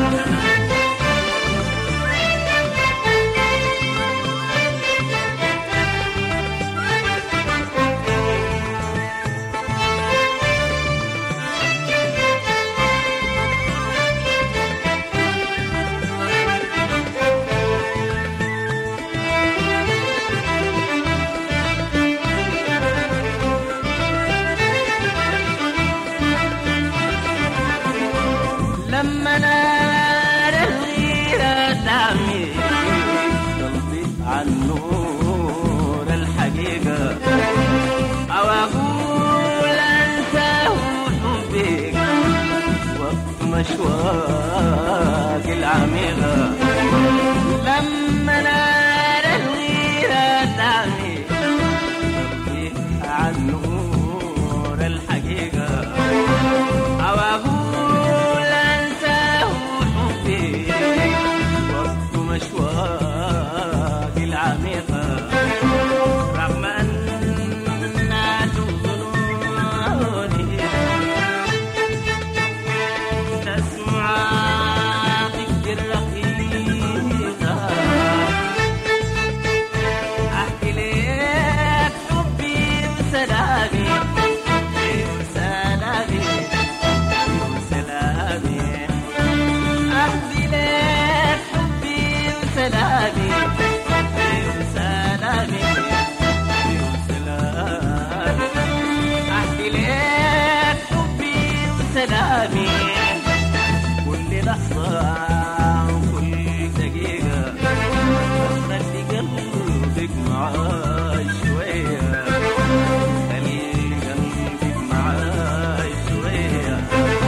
S2: لما نار الغيرة تعمي قلبي عن نور الحقيقة أو أقول أنساه حبك وقت مشواق العميقة لما نار الغيرة تعمي قلبي عن نور الحقيقة أو أقول أنساه حبي وقت مشواق العميقة رغم أن تظنوني تسمع ضد الرقيقة أحكي لك حبي وسلامي وسلامي وسلامي أحكي لك حبي وسلامي وسلامي وسلامي أحكي لك حبي وسلامي كل لحظة وكل دقيقة خلي قلبك معاي شوية خلي قلبك معاي شوية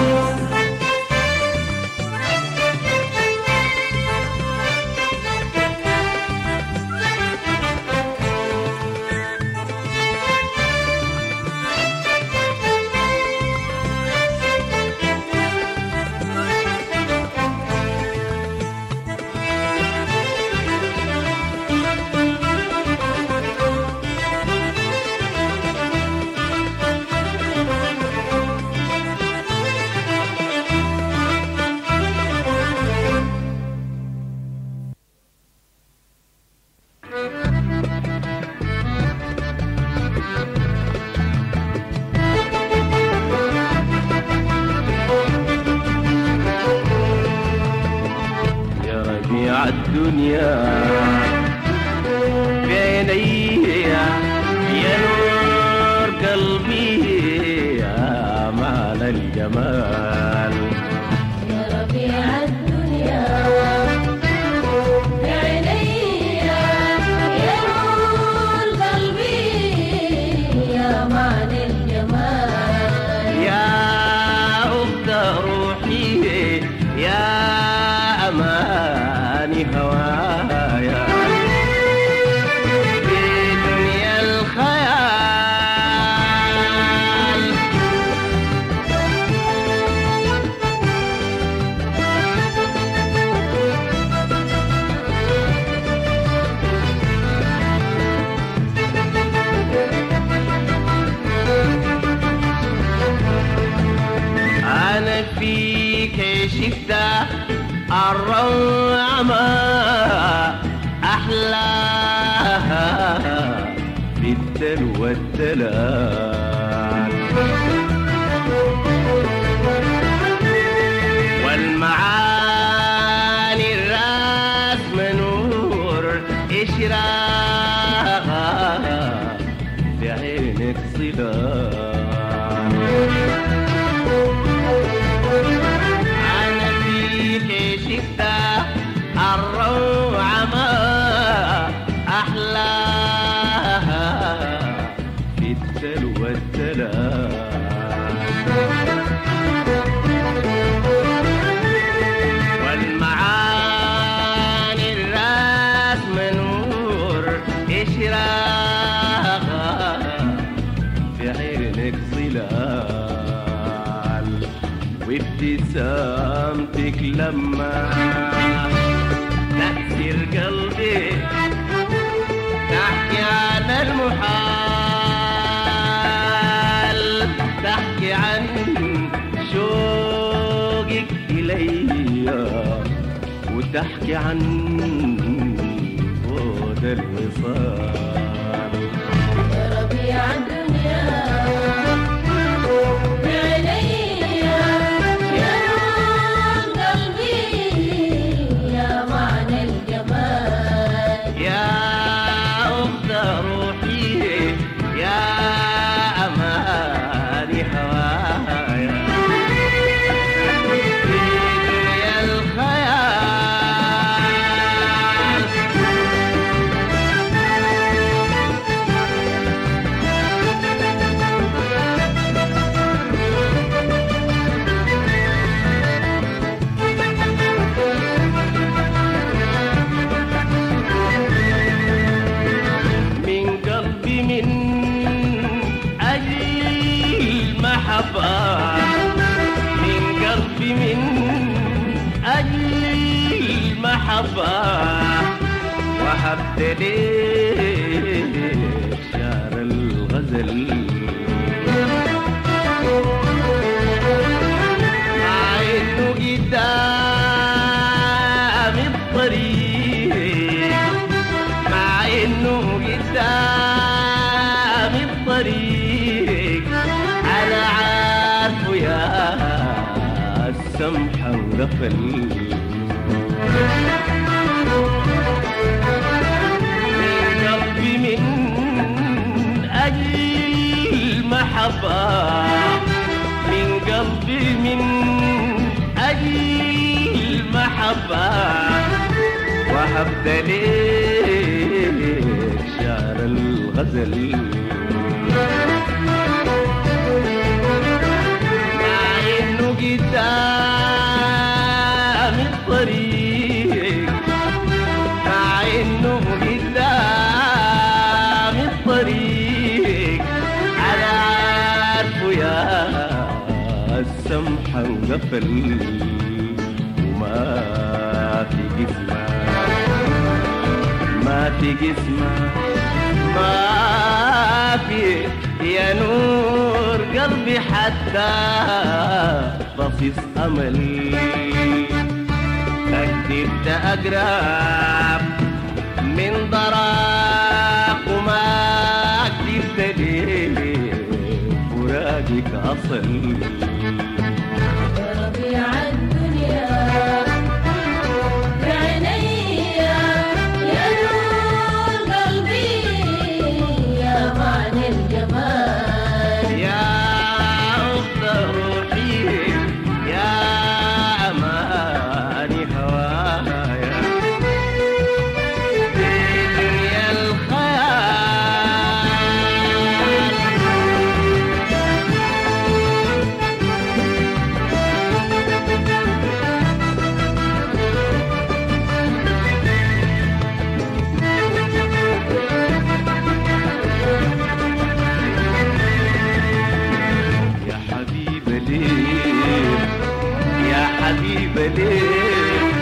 S2: يا ربيع الدنيا بعيني يا نور قلبي يا مال الجمال
S3: يا ربيع الدنيا يا عيني يا نور قلبي يا معنى الجمال
S2: يا أخت روحي يا أماني هوايا في دنيا الخيال أنا فيك شفت الروعة ما أحلاها في الدلو والدلال والمعاني الرسم نور إشراقها في عينك صلال أنا فيك شفت الروعة ما أحلاها في الدلو والدلال والمعاني الرسم نور إشراقها في عينك ظلال وابتسامتك لما تأثير قلبي تحكي عن المحال تحكي عن شوقك إلي وتحكي عن بود الوصال
S3: يا ربيع الدنيا يا عيني يا نور قلبي يا معنى الجمال
S2: يا أخت روحي يا أماني هوايا في دنيا الخيال من قلبي من أجل المحبة من قلبي من أجل المحبة وحبت ليك شعر الغزل مع إنه قدام الطريق مع انه قدام الطريق انا عارفه يا السمحة وقفل من قلبي من اجل المحبة من قلبي من اجل المحبة وهبت ليك شعر الغزل مع انه قدام الطريق مع انه قدام الطريق انا عارفه يا السمحة وقفل وما في جسمك ما في جسمك ما في يا نور قلبي حتى بصيص امل كنت اقرب من ضراك وما قدرت ليه فراقك اصل
S3: يا ربيع الدنيا يا عيني يا نور قلبي يا معنى الجمال
S2: يا أخت روحي حبيبة ليه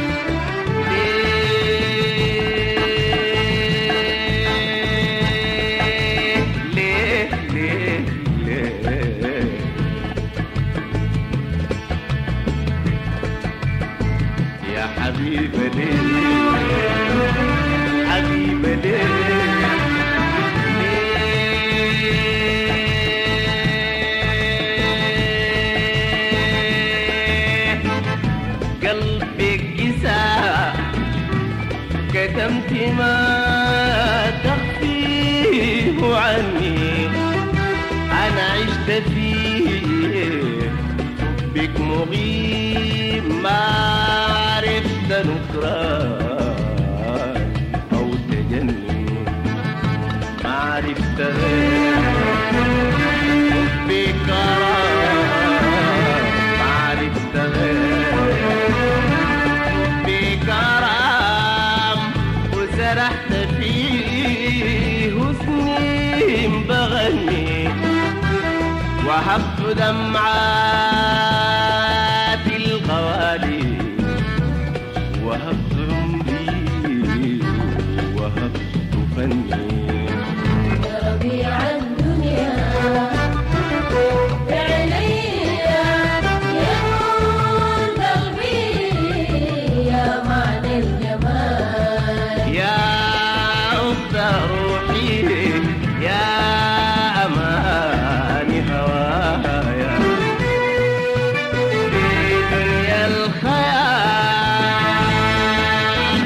S2: ليه ليه ليه ليه يا حبيبة ليه حبيبة ليه ليه قلبك جسا كتمت ما تخفيه عني أنا عشت فيه حبك مغيب ما عرفت نكران أو تجني ما عرفت غير حبك كرام ما عرفت غير بكرام وسرحت فيه سنين بغني وهبت دمعات الغوالي وهبت عمري وهبت فني
S3: يا ربيع الدنيا بعينيا يا نور قلبي يا معنى الجمال
S2: يا عبد روحي يا أمان هوايا في دنيا الخيال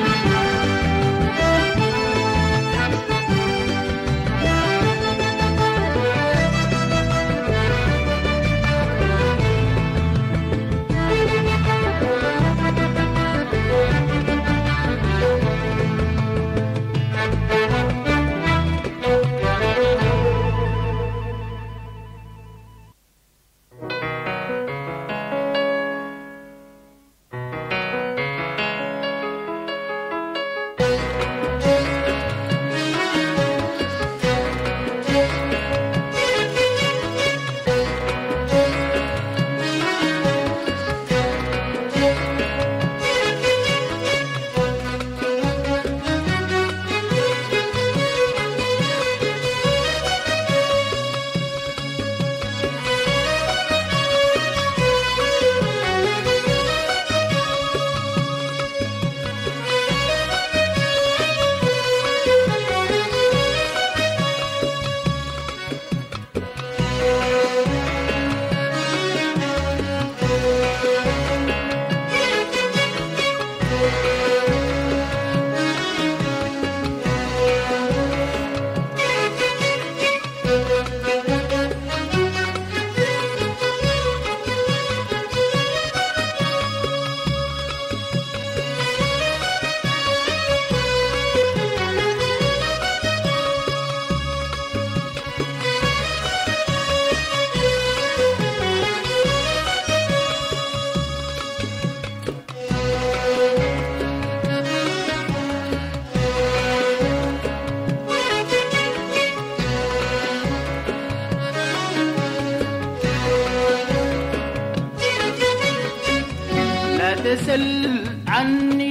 S2: لا تسل عني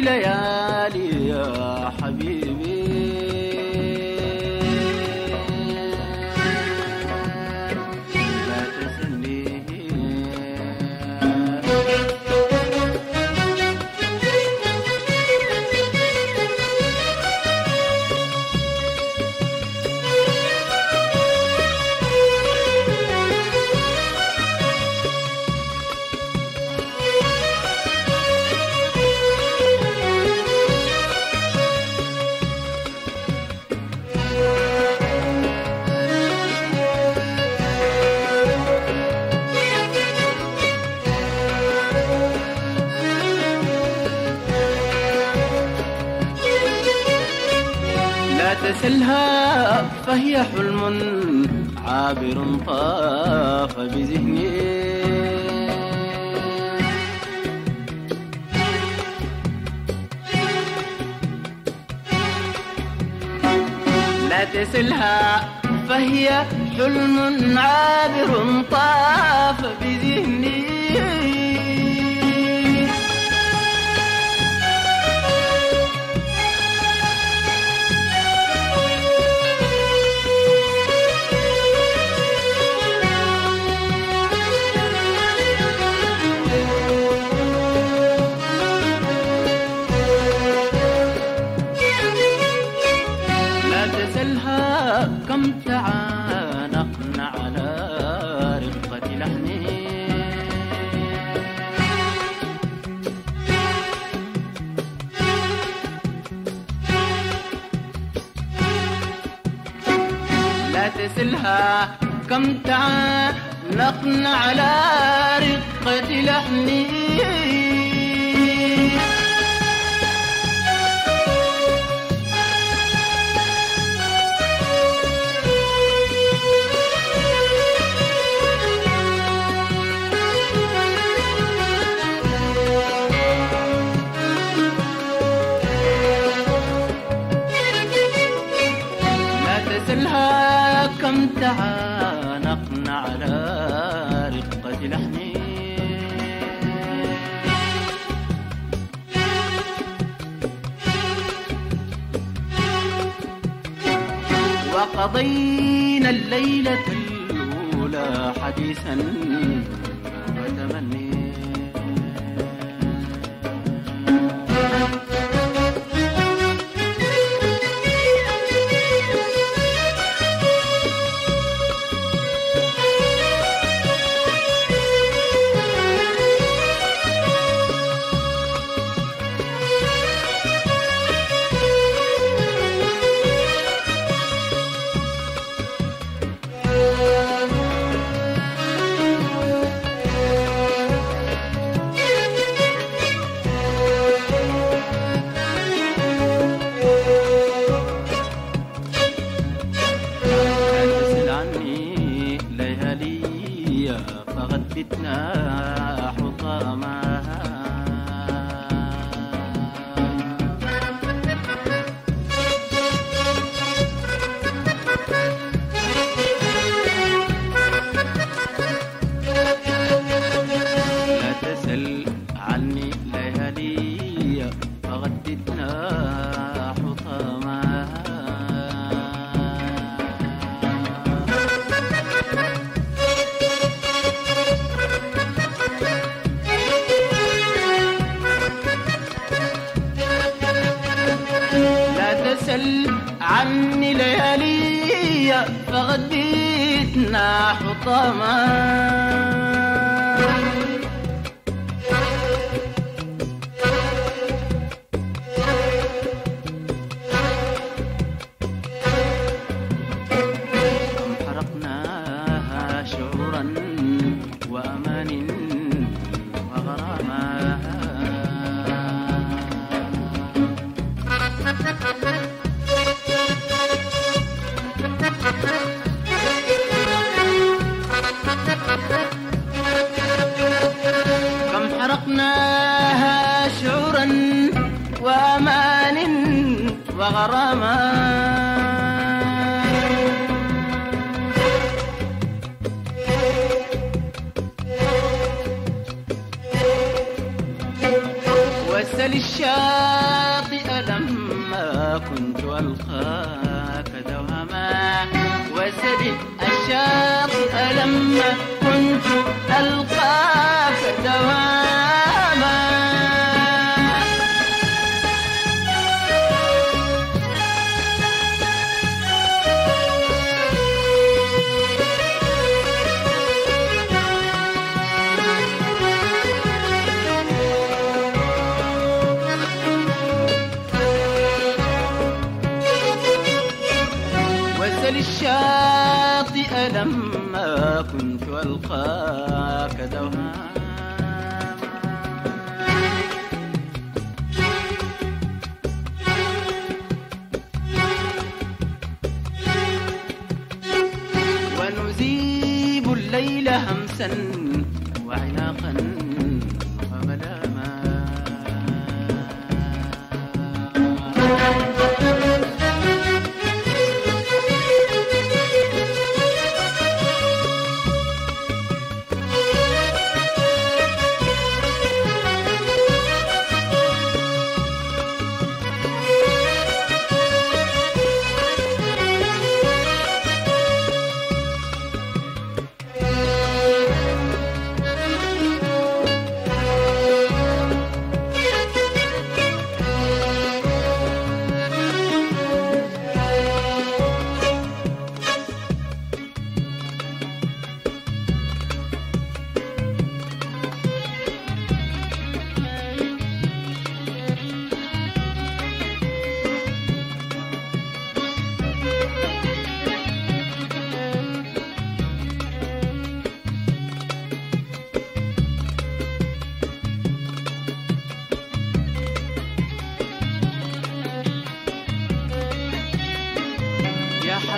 S2: ليالي يا حبيبي لا تسلني لا تسلها فهي حلم عابر طاف بذهني لا تسلها فهي حلم عابر طاف بذهني تسلها كم تعانقنا على رقة لحني لا تسلها كم تعانقنا على رقة لحني وقضينا الليلة الأولى حديثا وتمني تسل عني ليالي فقد بتنا حطامها لا تسل عني ليالي فقد بتنا حطامها لا تسل عني ليالي فقد بيتنا حطاما كم حرقناها شعورا وأمان وغراما كم حرقناها شعورا وأمان وغراما واسأل الشاطئ لما كنت ألقاك دوهما واسأل الشاطئ لما كنت ألقاك دوهما واسأل الشاطئ لما كنت ألقاك دوهاما ونذيب الليل همسا وعناقا وملاما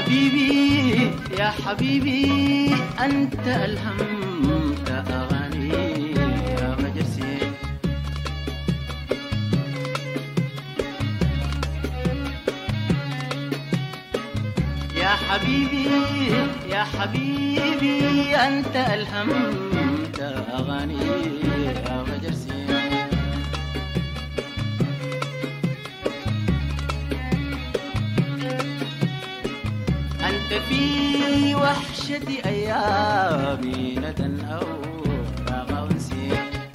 S2: حبيبي يا حبيبي أنت ألهمت أغاني يا مجرسي يا حبيبي يا حبيبي أنت ألهمت أغاني يا مجرسي أنت في وحشة أيامي ندى أو راغ أنسي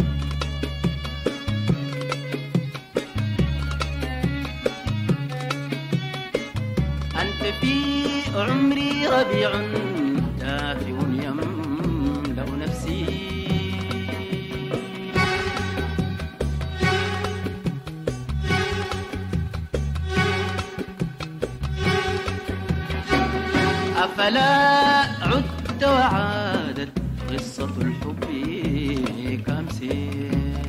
S2: أنت في عمري ربيع دافئ يملأ نفسي أفلا عدت وعادت قصة الحب كامسي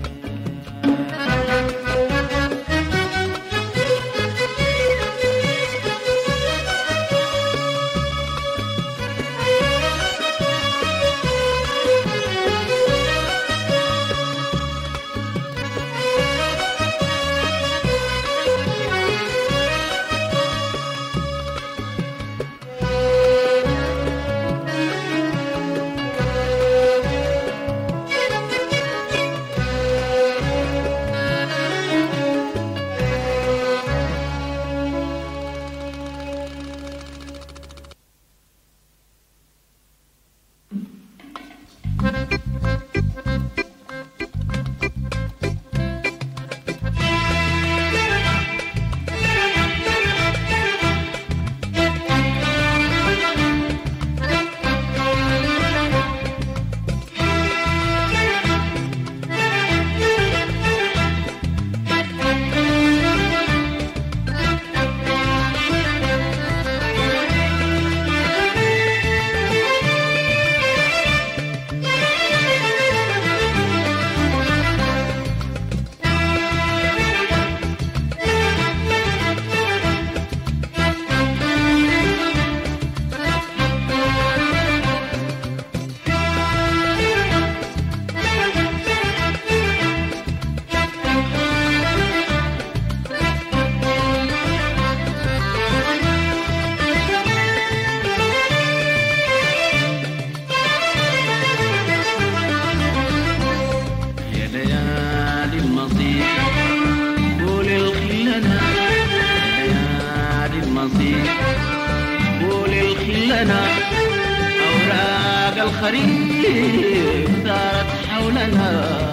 S2: يا ليالي المصير قول الخلنا يا ليالي المصير قول الخلنا أوراق الخريف ثارت حولنا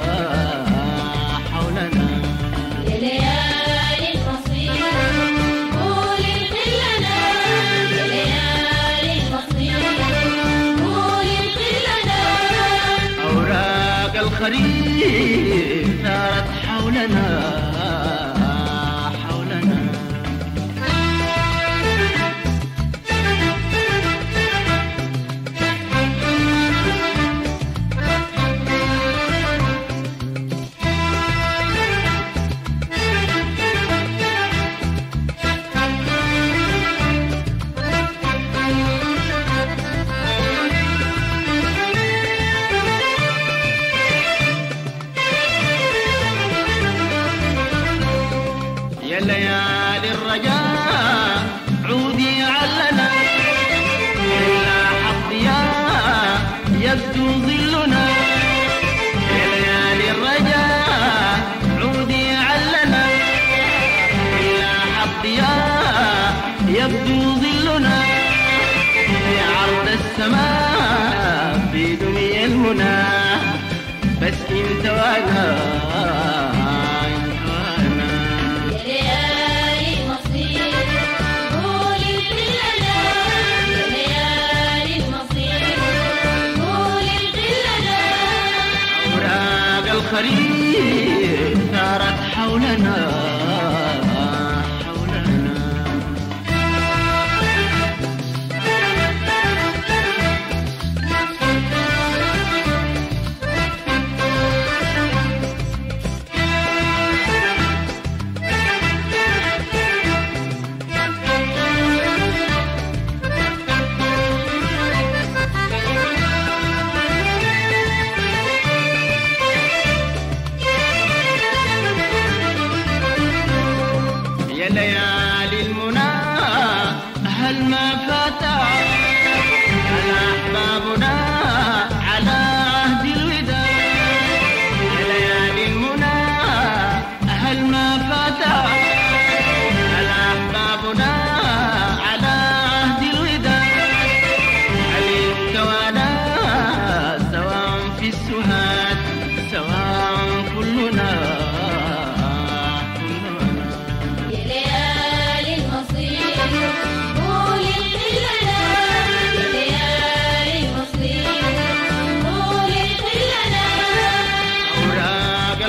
S2: حولنا
S3: يا ليالي المصير قولي لنا يا ليالي المصير قولي لنا
S2: أوراق الخريف ثارت حولنا حولنا يا ليالي الرجاء عودي علنا إلا حظيا يبدو ظلنا يا ليالي الرجاء عودي علنا إلا حظيا يبدو ظلنا في عرض السماء في دنيا المنى بس انت وانا انت وانا
S3: يا ليالي المصير قولي لنا يا ليالي المصير قولي لنا
S2: أوراق الخريف ثارت حولنا حولنا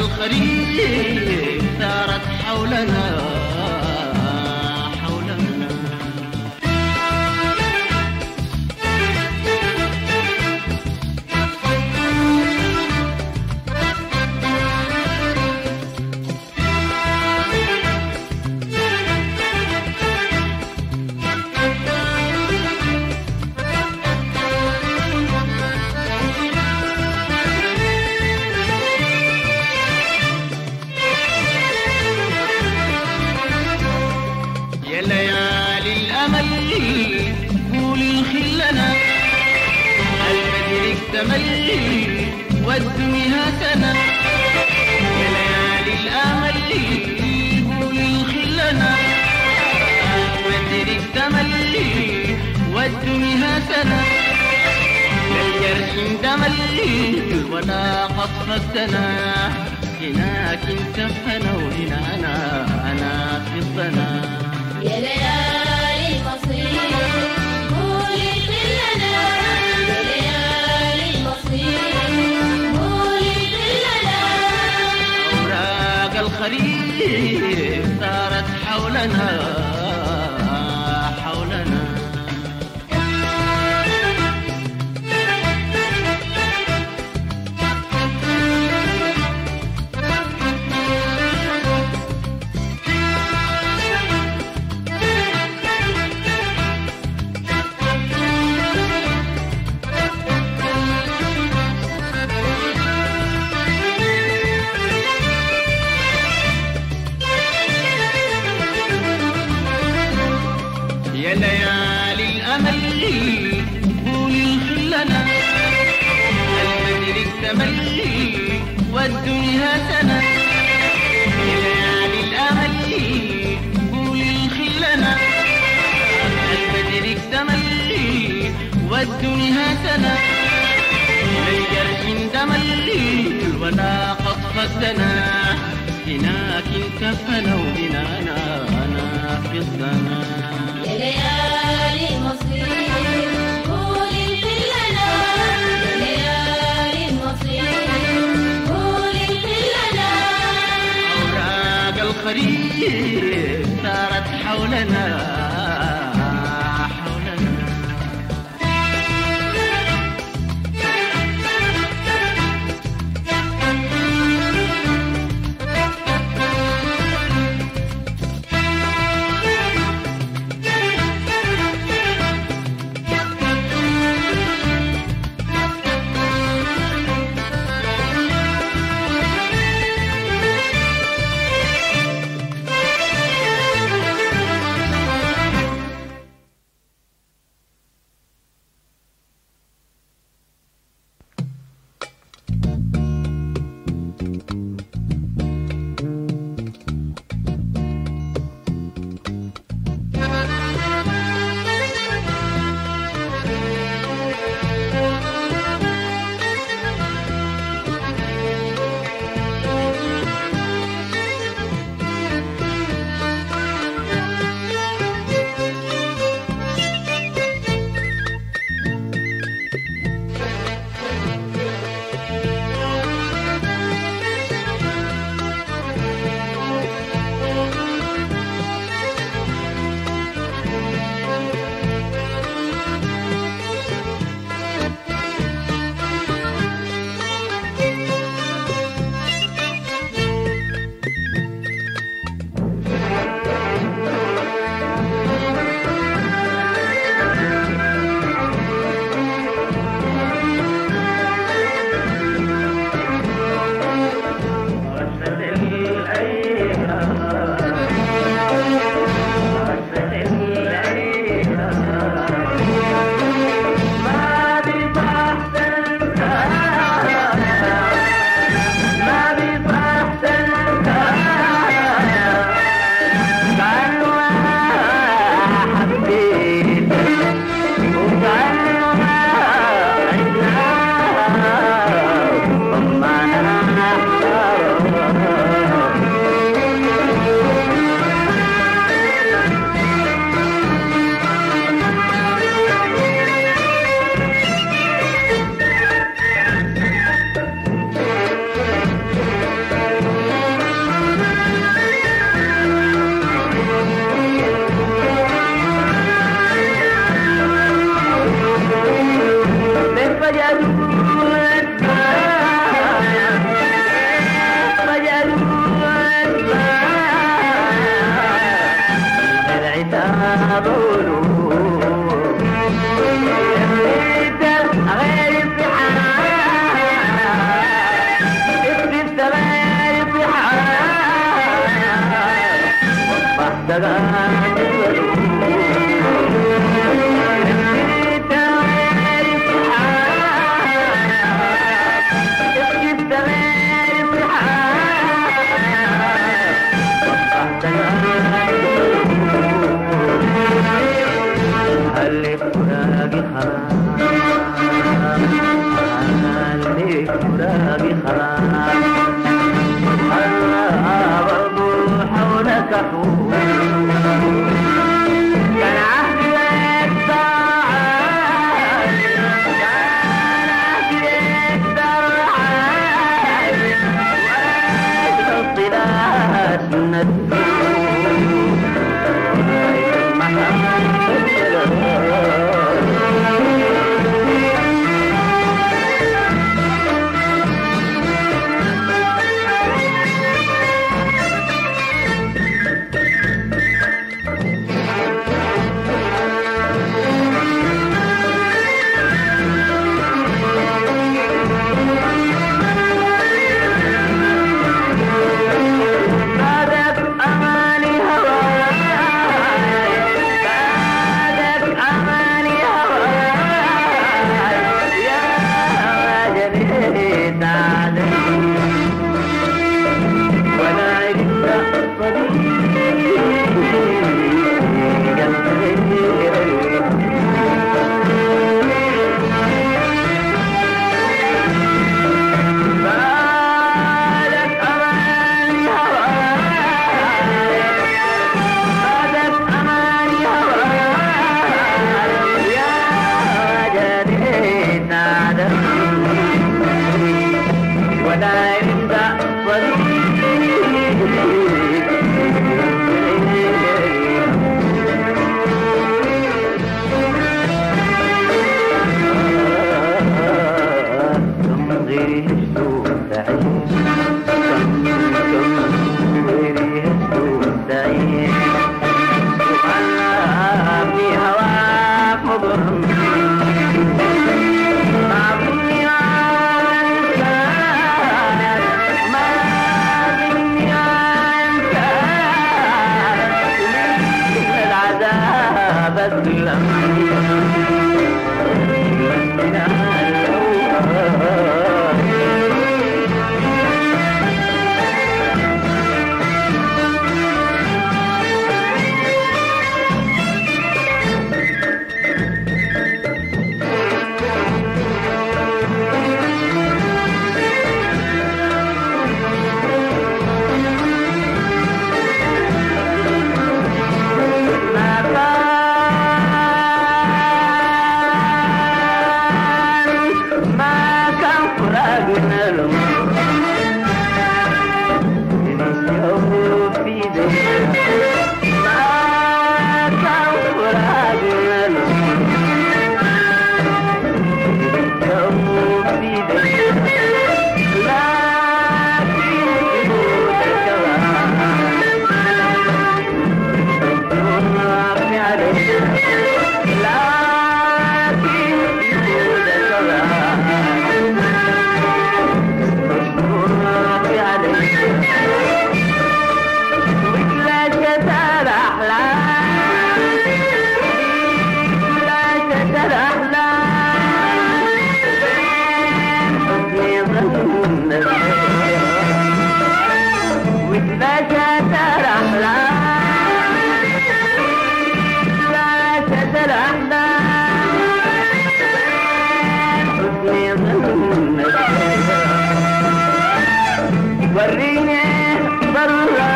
S2: الخريف ثارت حولنا حولنا يا ليالي الأمل قولي خلنا البدر اكتمل والدنيا سنة يا ليالي الأمل قولي خلنا البدر اكتمل والدنيا سنة لا الجرح اندمل ولا قصف السنة هناك انتفنا وهنا أنا أنا في الظنا
S3: يا ليالي المصير قولي خلنا يا ليالي المصير قولي خلنا
S2: أوراق الخريف صارت حولنا حولنا يا ليالي الأمل قولي خلنا البدر اكتمل والدنيا سنة يا ليالي الأمل قولي خلنا البدر اكتمل والدنيا سنة لا الجرح اندمل ولا قصف السنة هناك انتفنا وهنا أنا أنا في السنة
S3: يا ليالي المصير قولي خلنا يا ليالي المصير قولي خلنا
S2: أوراق الخريف صارت حولنا حولنا
S1: اللي فراقي خلاص اللي فراقي خلاص الله برضو حولك حول كان عهدي لك ساعات كان عهدي لك ساعات وأجل الصلات من الدور بعدك أماني هواي بعدك أماني هواي يا وجني تعالي ولا عرفت بعدك أماني هواي بعدك أماني هواي يا وجني تعالي ولا يبدأ هواك مضر ما كان فراقنا الأمور نسيوه في دنيا ما كان فراقنا الأمور نسيوه في دنيا لكن يقول الكلام في عليك لكن يقول الكلام في عليك مثل شتى الأحلام مثل شتى الأحلام حسني ظنك مثل شتى الأحلام مثل شتى الأحلام حسني ظنك وريني ضرورة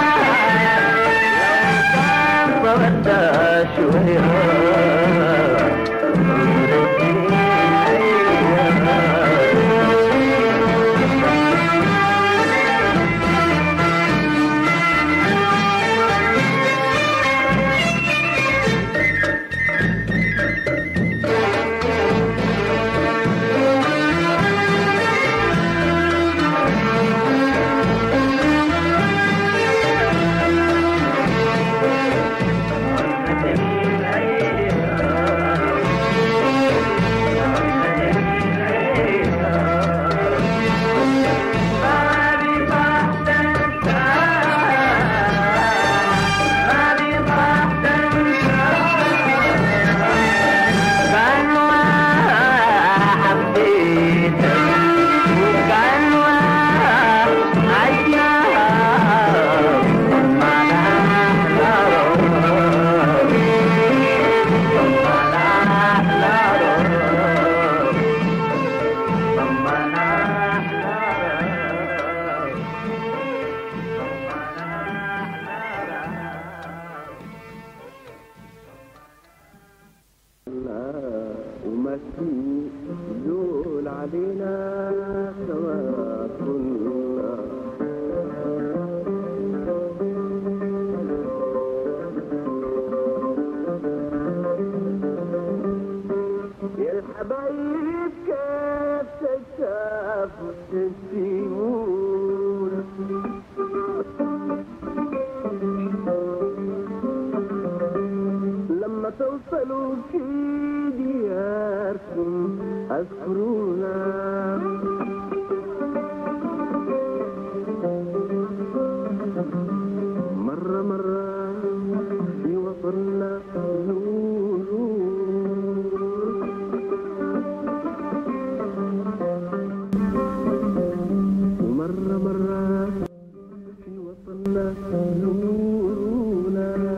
S1: لو كان صورتها شوية وصلوا في دياركم اذكرونا مرة مرة في وطننا نور ومرة مرة في وطننا نورنا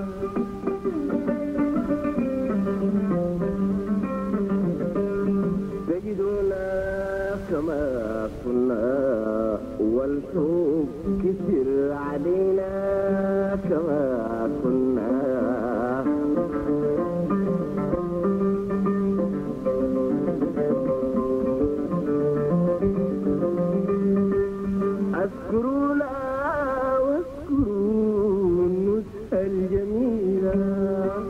S1: تجدنا كما كنا والحب كثر علينا كما كنا اذكرونا واذكروا النزهة الجميلة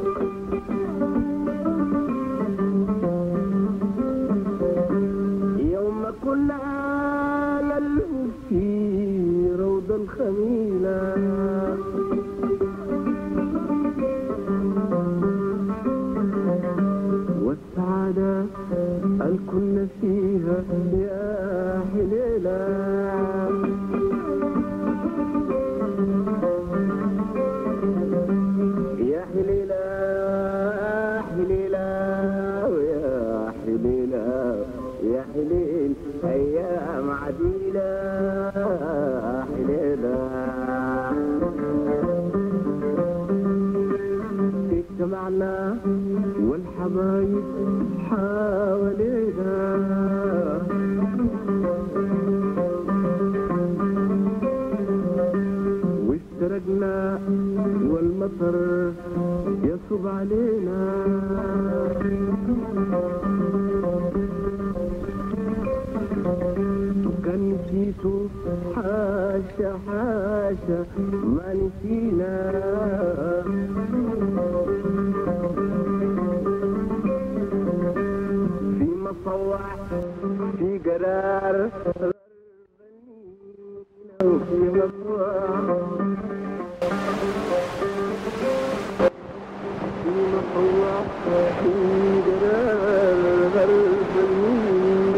S1: يوم كنا نلهو في روض الخميلة والسعادة أن كنا فيها يا حليلة يا حليلة حليلة ويا حليلة يا حليل أيام عديلة حليلة اجتمعنا والحبايب حوالينا واشترقنا والمطر يصب علينا كان نسيته حاشا حاشا ما نسينا في مصوع في قرار وفي مصوع في مصوع في قرار غرب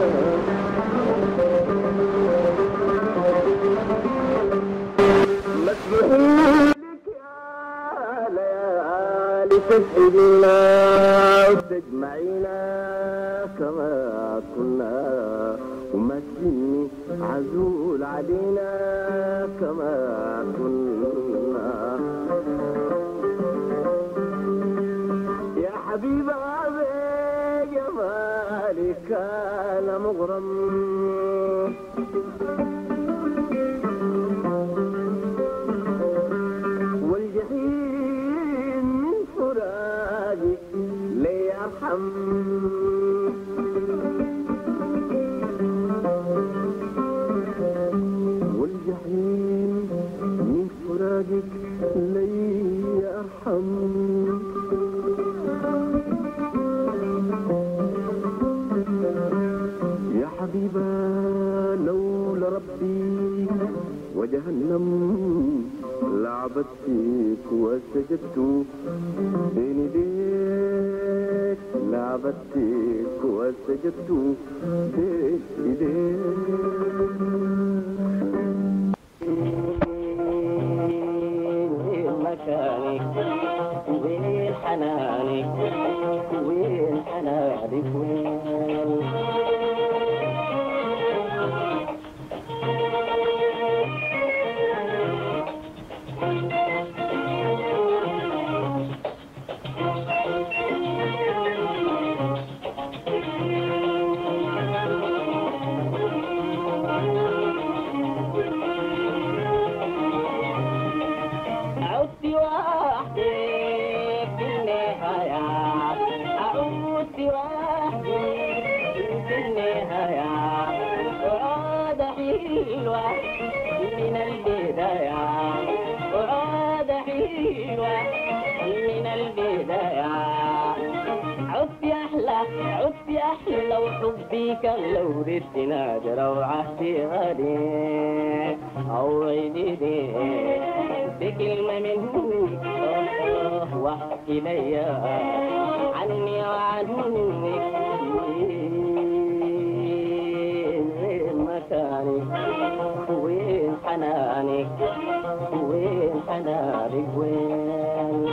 S1: مسموح لك يا ليالي تسعدنا وتجمعينا كما كنا وما تسني عزول علينا كما كنا يا حبيبة بجمالك أنا مغرم والجحيم من فراقك لا يرحم والجحيم من فراقك لا يرحم يا حبيبة لولا ربي وجهنم لعبت فيك وسجدت بين ايديك لعبت فيك وسجدت بين ايديك
S2: مكانك وين حنانك وين حنانك وين عدت وحدي في النهاية عدت وحدي في النهاية وعاد حلوة من البداية وعاد حلوة من البداية عدت أحلى عدت أحلى وحبي كان لو ردت نادر وعهدي غالي أو عيدي بكلمة منك واحكي ليا عني وعنك وين مكانك وين حنانك وين حنانك وين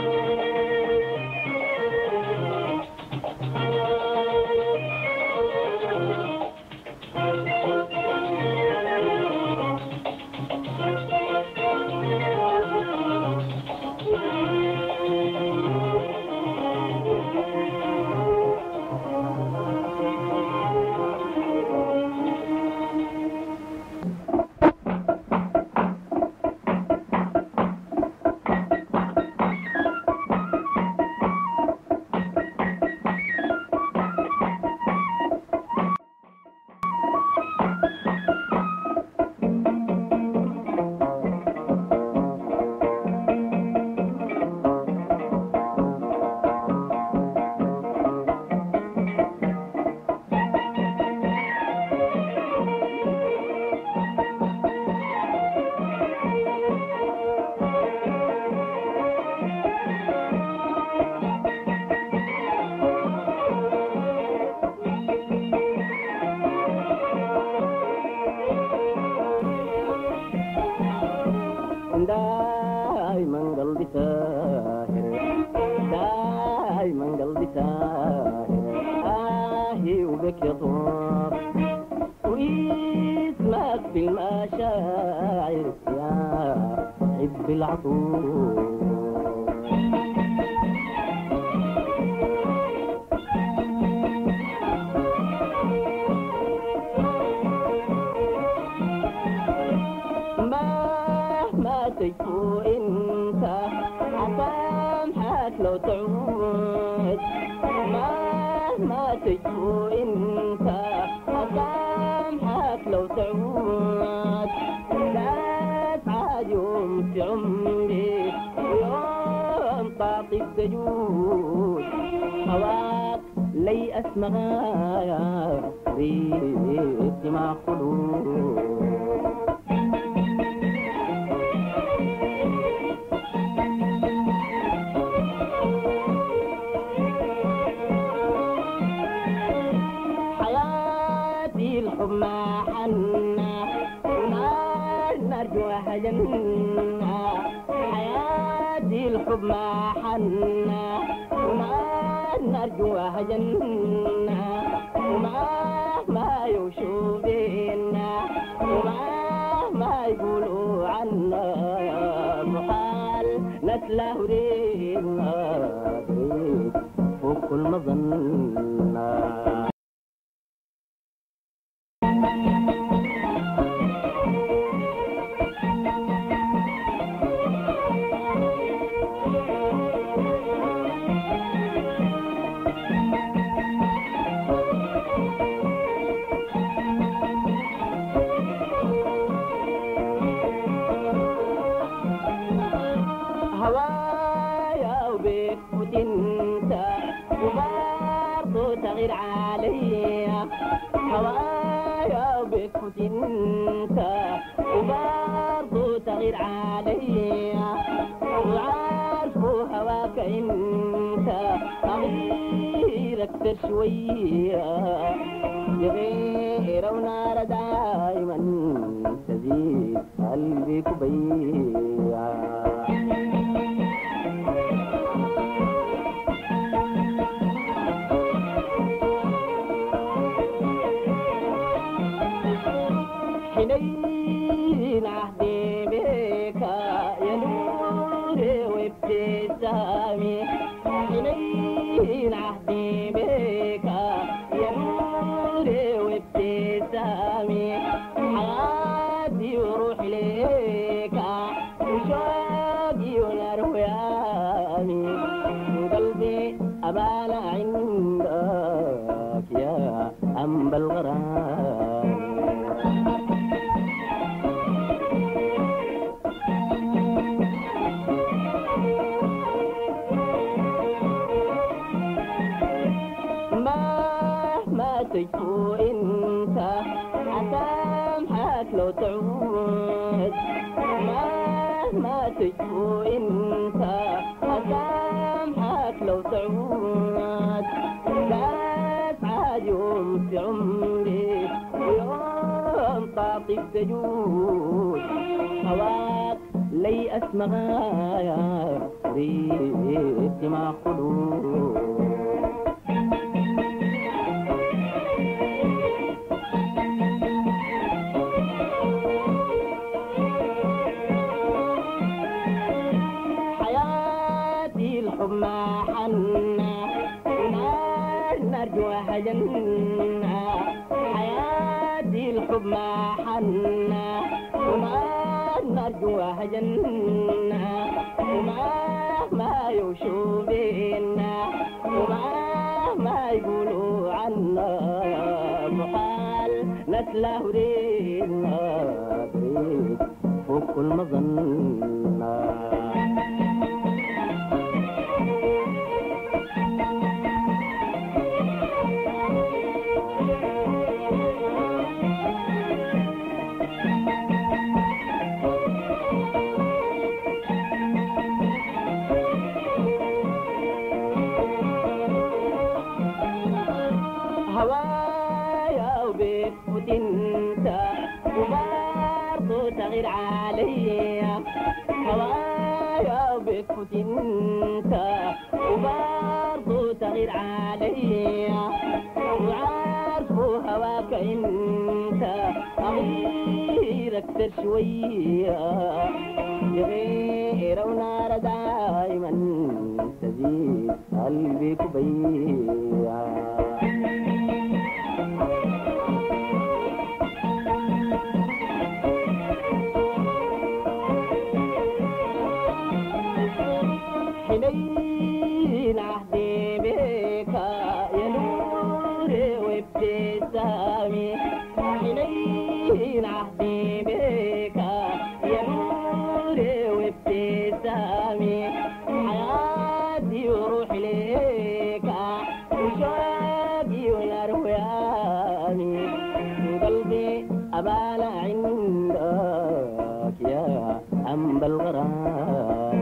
S2: دايما قلبي ساهر دايما قلبي ساهر آهي وبك يطور واسمك في المشاعر يا حب العطور مهما تكفو انت اسامحك لو تعود مهما تكفو انت اسامحك لو تعود لا تعاد يوم في عمري يوم تعطي السجود هواك لي اسمها ريت مع خلود حياتي الحب ما حنا وما نرجو هجنا حياتي الحب ما حنا وما نرجو هجنا وما ما يوشوا بينا وما ما يقولوا عنا محال نتله رينا فوق كل مظنة هوايا وبيك وتنسى وبرضه تغير عليا هوايا وبيك وتنسى وبرضه تغير عليا وعارفه هواك انت اغير اكتر شويه يغير ونار دايما تزيد قلبي كبيع حنين عهدي بك يا نوري وابتسامي حنين عهدي بك يا نوري وابتسامي حياتي وروحي ليك وشوقي ونار ويامي وقلبي أبان عندك يا أنبا الغرام مهما تجفو انت اسامحك لو تعود مهما تجفو انت اسامحك السجود هواك لي أسمغايا ريت ما خلود حياتي الحب ما حنا ونار نرجو حجنا حياتي الحب ما حنا ونار نرجو حجنا وما ما يوشوا بينا وما ما يقولوا عنا محال نتله رينا بريد فوق المظنة هوايا وبيفوت انت وبرضه تغير عليا هوايا وبيفوت انت وبرضه تغير عليا وعارفه هواك انت أغير أكتر شوية غير ونار دايما تزيد قلبي كبير حنين عهدي بك يا نور وابتسامي حنين عهدي بك يا نور وابتسامي حياتي وروحي ليك وشوقي ونار ويامي وقلبي أبال عندك يا أنبا الغرام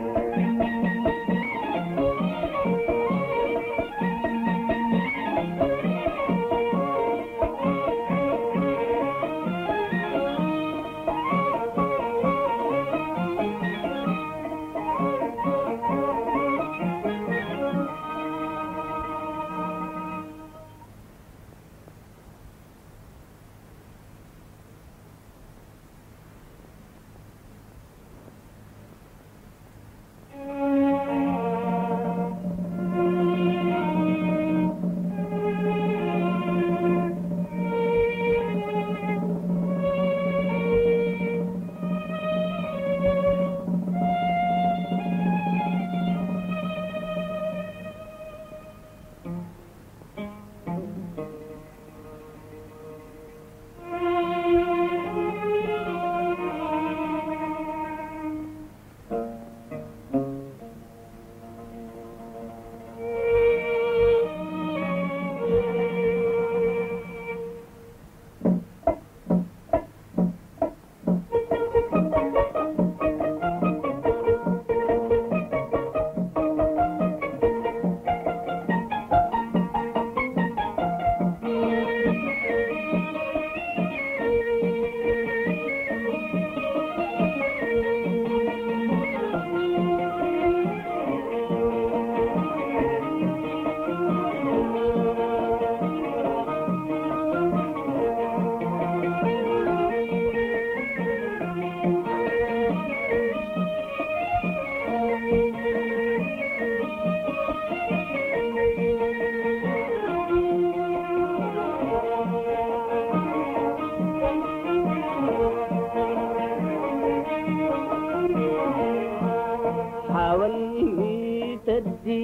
S2: حاولت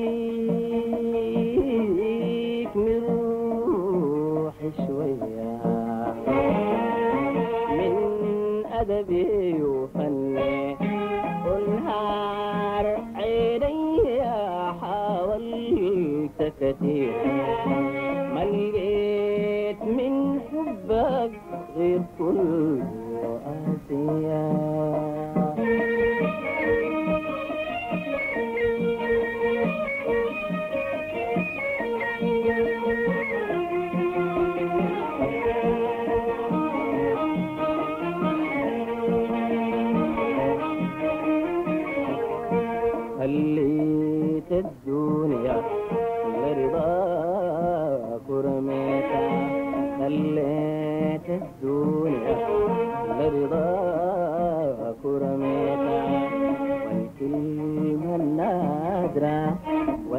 S2: اديك من روحي شوية من أدبي وفني ونهار عيني حاولت كتير ما لقيت من حبك غير كل آسيا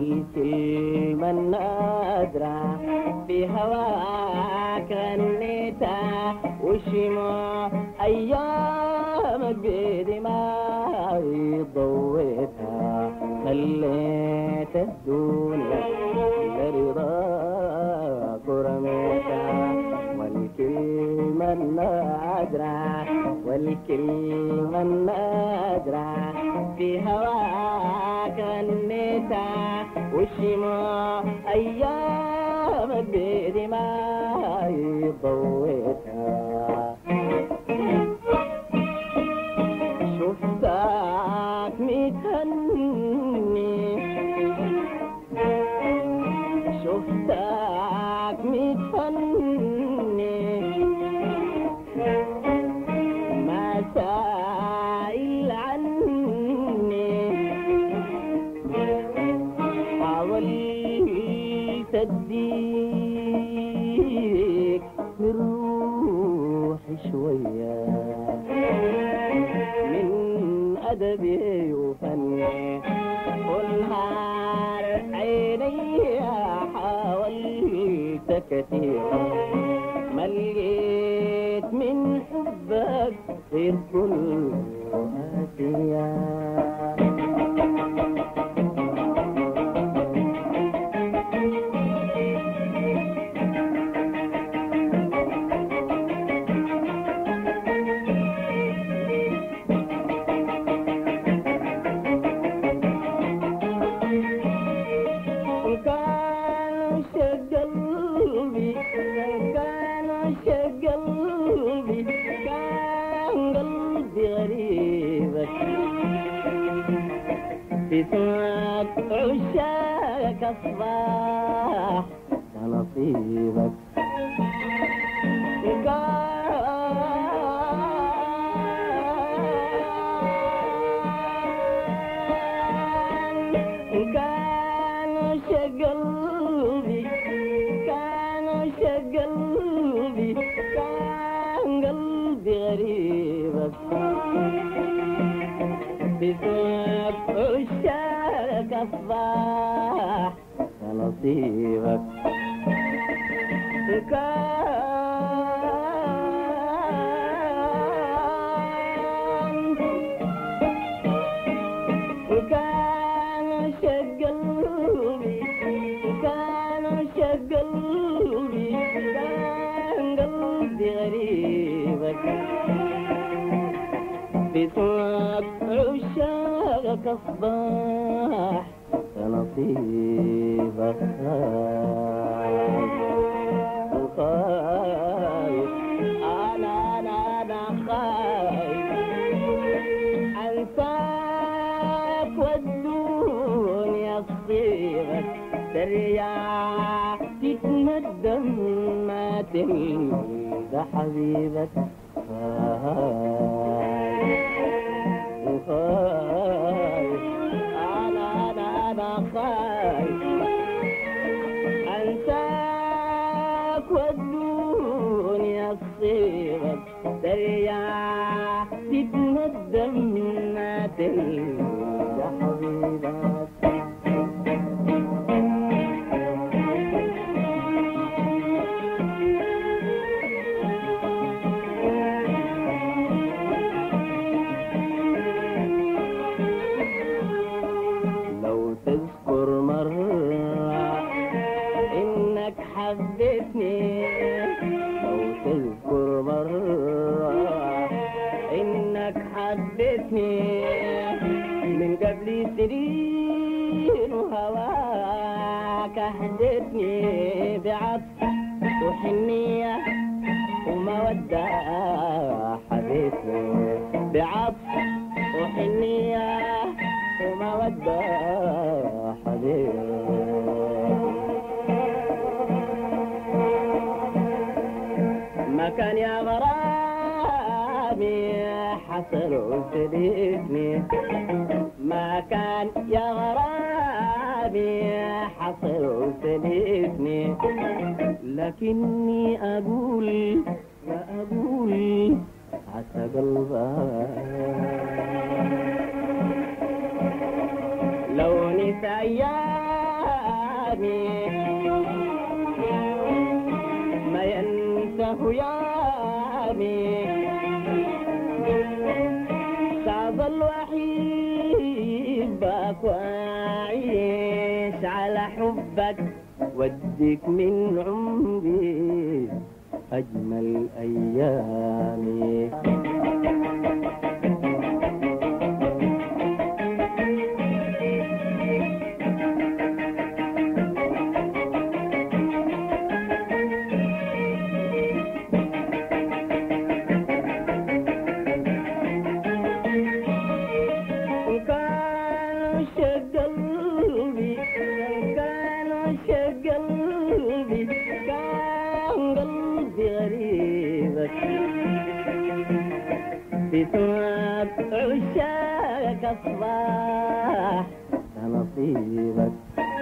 S2: والكلمة النادرة في هواك غنيتها وشمع أيامك بدماغي ضويتها خليت الدنيا لرضاك ورميتها والكلمة النادرة والكلمة النادرة في هواك غنيتها وشمع أيامك بدماغي ضويتها شفتك متهني شفتك متهني ما سائل عني حاولت اديك من روحي شويه من أدبي وفني والنهار عيني حاولت كثيرا ما لقيت من حبك غير كل آسيا كان شق قلبي كان شق قلبي كان قلبي غريبك في سمعك عشاك أصبح كنصيبك كان كان شق قلبي كان شق قلبي كان قلبي غريبك بسبب عشاك أصبح كنصيبك كان كان شق قلبي كان شق قلبي كان قلبي غريبك بسبب عشاقك أصبح كنصيبك خايف أنا أنا أنا خايف أنساك والدنيا تصيبك ترجع تتندم ما تلقى حبيبك خايف خايف أنا أنا أنا خايف أنساك والدنيا تصيبك ترجع تتندم ما تلقى حبيبك لو تذكر مرة إنك حبيتني لو تذكر مرة إنك حبيتني من قبل سنين وهواك أهدتني بعطف وحنية ومودة حبيتني بعطف وحنية ومودة حبيبي ما كان يا غرامي حصل وسليتني ما كان يا غرامي حصل وسليتني لكني أقول وأقول عسى قلبك لو نسى أيام سأظل أحبك وأعيش على حبك واديك من عمري أجمل أيامي كان شق قلبي كان شق قلبي كان قلبي غريبك بثواب عشاق أصبح نصيبك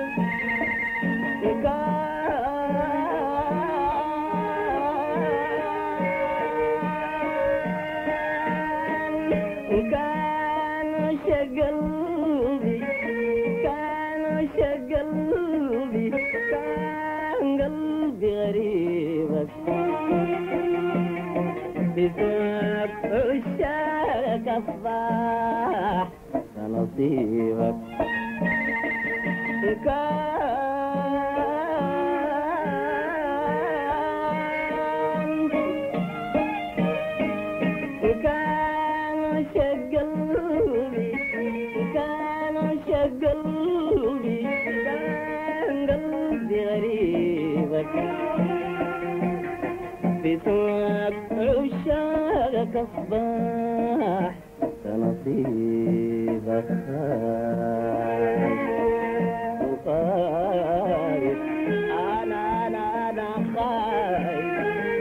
S2: كان كان شق قلبي كان شق قلبي كان قلبي غريبك بسبب عشاق أصبح نصيبك كان كان شق قلبي كان شق قلبي كان قلبي غريبك بثواب عشاقك أصبح نصيبك خايف أنا أنا أنا خايف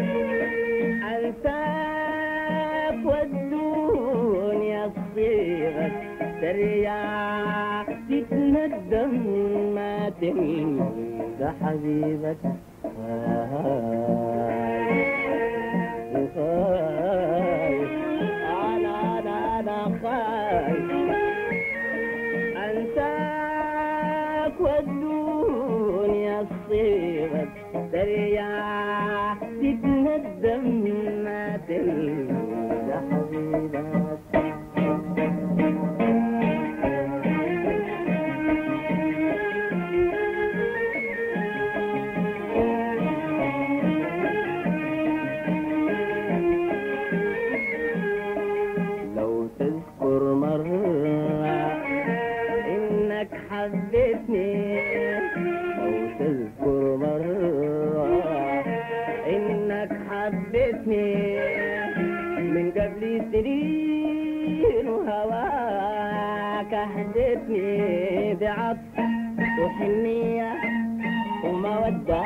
S2: أنساك والدنيا تصيبك ترجع تتندم ما تلقى حبيبك خايف خايف أنا أنا أنا خايف أنساك والدنيا تصيبك ترجع تتندم ما تلقى حبيبك لو تذكر مرة إنك حبيتني لو تذكر مرة إنك حبيتني من قبل سنين وهواك أهدتني بعطف وحنية ومودة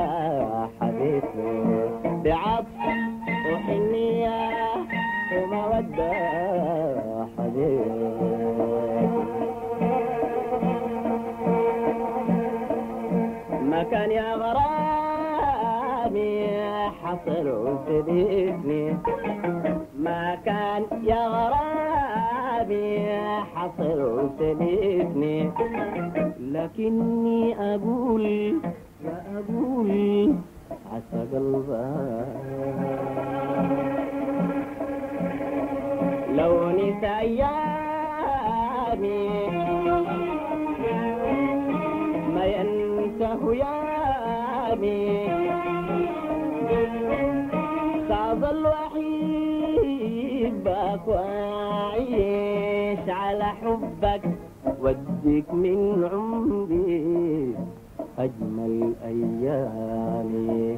S2: حبيتني بعطف وحنية ومودة حبيبي ما كان يا غرامي حصل وسبيتني ما كان يا غرامي حصل وسبيتني لكني أقول وأقول عسى قلبك لو نسى أيامي ما ينسه يامي سأظل أحبك وأعيش على حبك واديك من عمري أجمل أيامي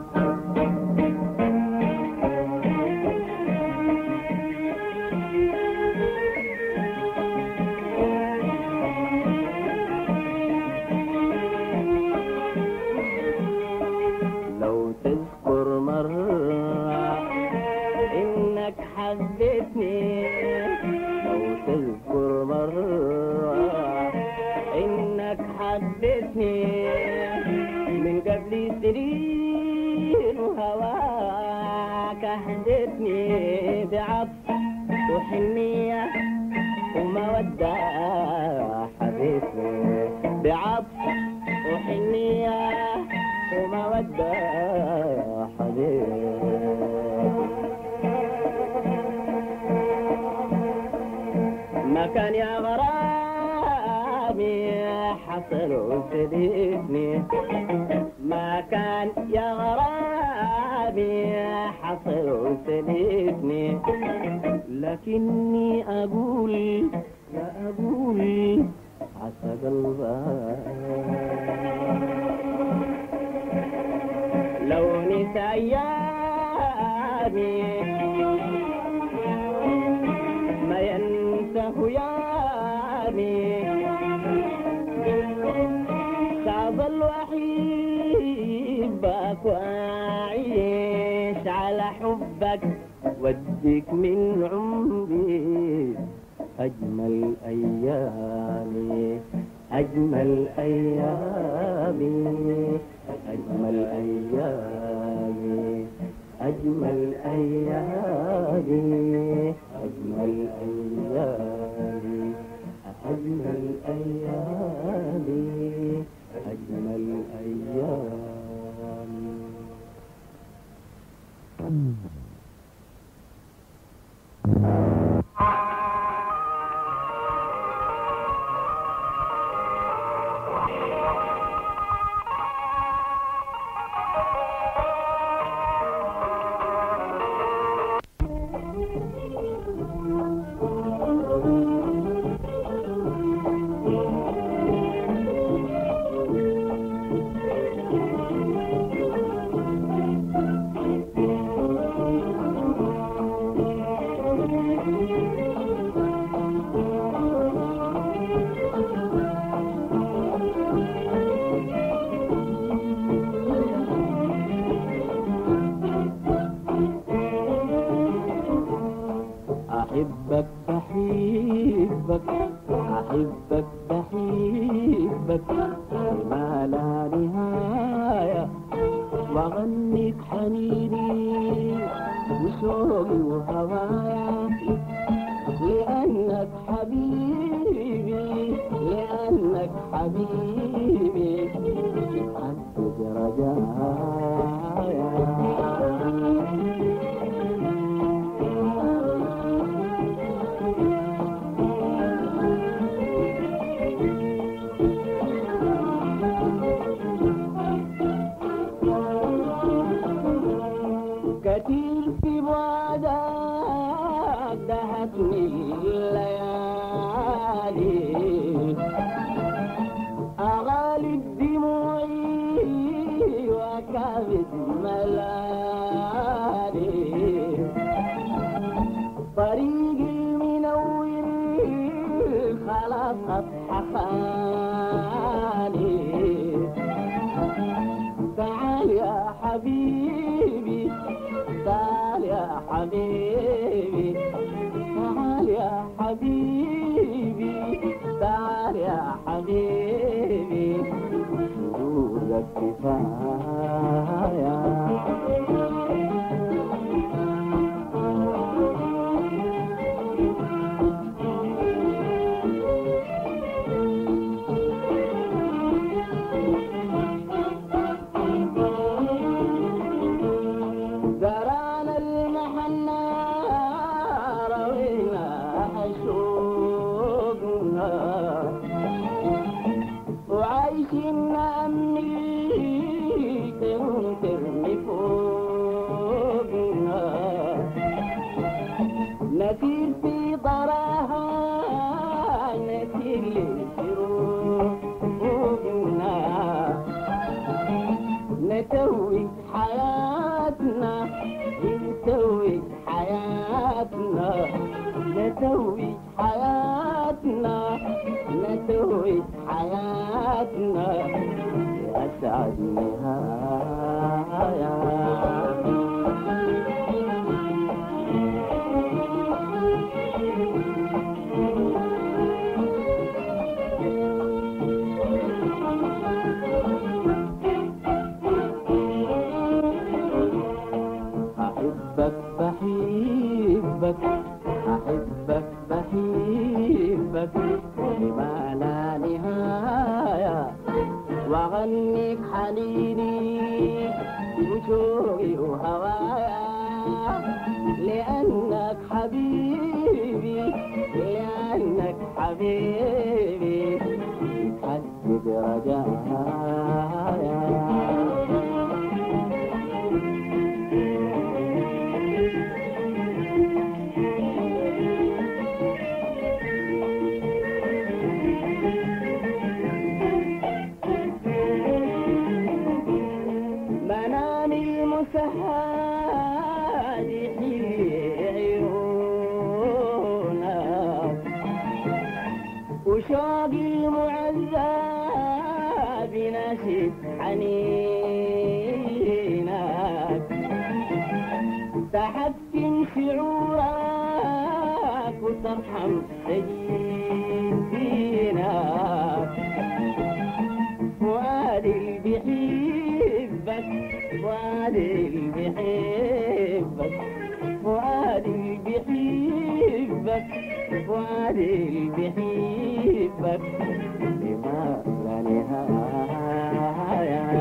S2: لو تذكر مرة إنك حبيتني لو تذكر مرة إنك حبيتني من قبل سنين وهواك أهدتني بعطف وحنية ومودة حبيتني بعطف وحنية ومودة حبيبي ما كان يا غرامي حصل وسديتني ما كان يا غرامي حصل وسديتني لكني أقول لا أقول عسى قلبك لو نسى أيامي ما ينسى هيامي سأظل أحبك وأعيش على حبك وديك من عمري أجمل أيامي أجمل أيامي أجمل أيامي أجمل أيامي أجمل أيامي أجمل أيامي أجمل أيامي أحبك بحبك أحبك بحبك ما لا نهاية وأغنيك حنيني وشوقي وهوايا لأنك حبيبي لأنك حبيبي حقق رجايا كثير في بعدك دهتني الليالي أغالي دموعي وكبد ملالي طريق المنور خلاص أصحى خالي تعال يا حبيبي تعال يا حبيبي تعال يا حبيبي تعال يا حبيبي شهودك كفاية زرعنا المحنة روينا حشوقنا وعايشين أمي ترمي فوقنا نسير في ضراها نسير لشروقنا نتوج حياتنا نتوج حياتنا نتوج حياتنا نتوج حياتنا أسعد نهاية أحبك بحبك أحبك بحبك لما لا نهاية وأغنيك حنيني وشوقي وهوايا لأنك حبيبي لأنك حبيبي يتحقق رجايا منامي المسهاد في عيونك وشوقي المعزى بنشد حنينك تحكم شعورك وترحم سجينك فؤادي اللي بيحبك فؤادي اللي بيحبك فؤادي اللي بيحبك فؤادي اللي بيحبك بما لا نهاية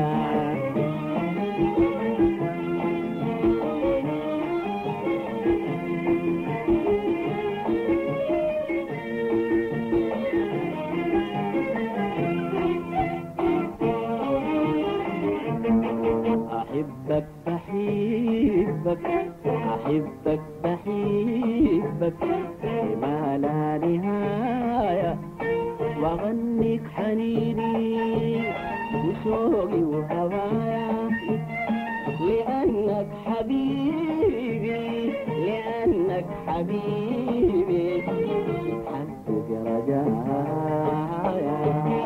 S2: أحبك بحبك أحبك بحبك بما لا نهاية وأغنيك حنيني وشوقي وهوايا لأنك حبيبي لأنك حبيبي حقق رجايا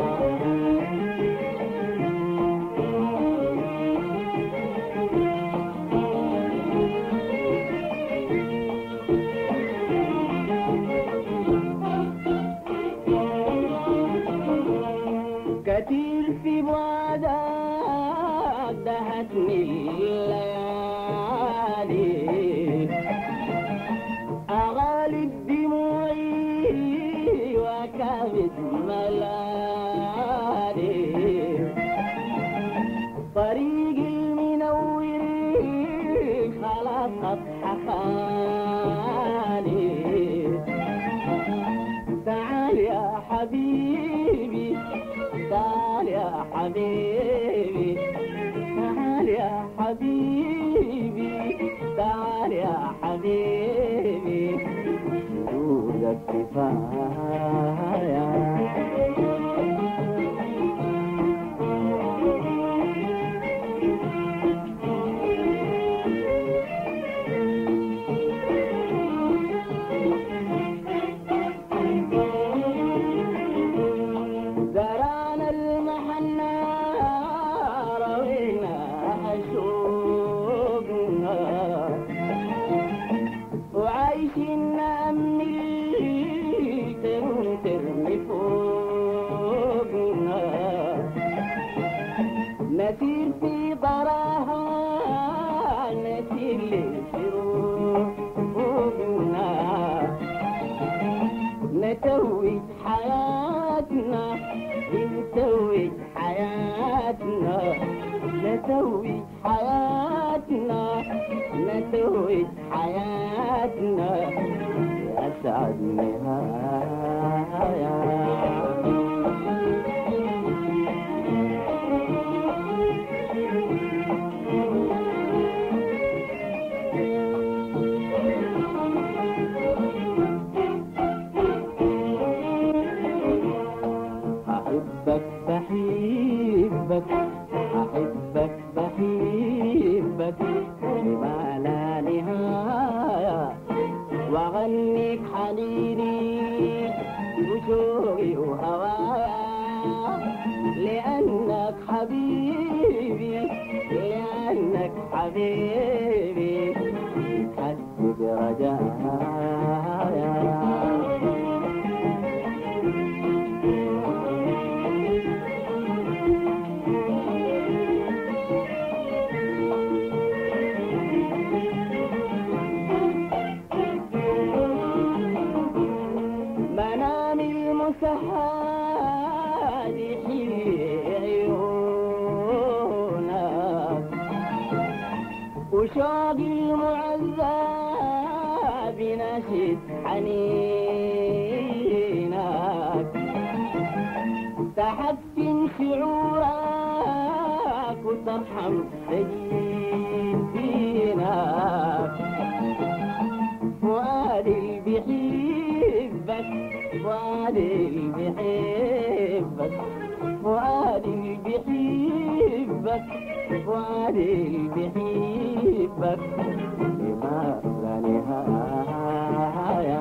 S2: كتير في بعدك دهتني الليالي أغالب دموعي وكبد ملالي طريق المنور خلقت حخاني تعال يا حبيبي تعال يا حبيبي تعال يا حبيبي تعال يا حبيبي شهودك كفاية زرعنا المحنة روينا حشوقنا وعايشين نأمل ترمي فوقنا نسير في ضراها نسير لشروقنا نتوج حياتنا نتوج حياتنا نتوج حياتنا نتوج حياتنا أسعد نهاية أحبك بحبك أحبك بحبك بما لا نهاية وأغنيك حنيني وشوقي وهوايا لأنك حبيبي لأنك حبيبي حقق رجايا منامي المسهاد في عيونك وشوقي المعزى بنشد حنينك تحكم شعورك وترحم سجين فينا فؤاد اللي بيحبك فؤاد اللي بيحبك فؤاد اللي بيحبك فؤاد اللي بيحبك لما لا نهاية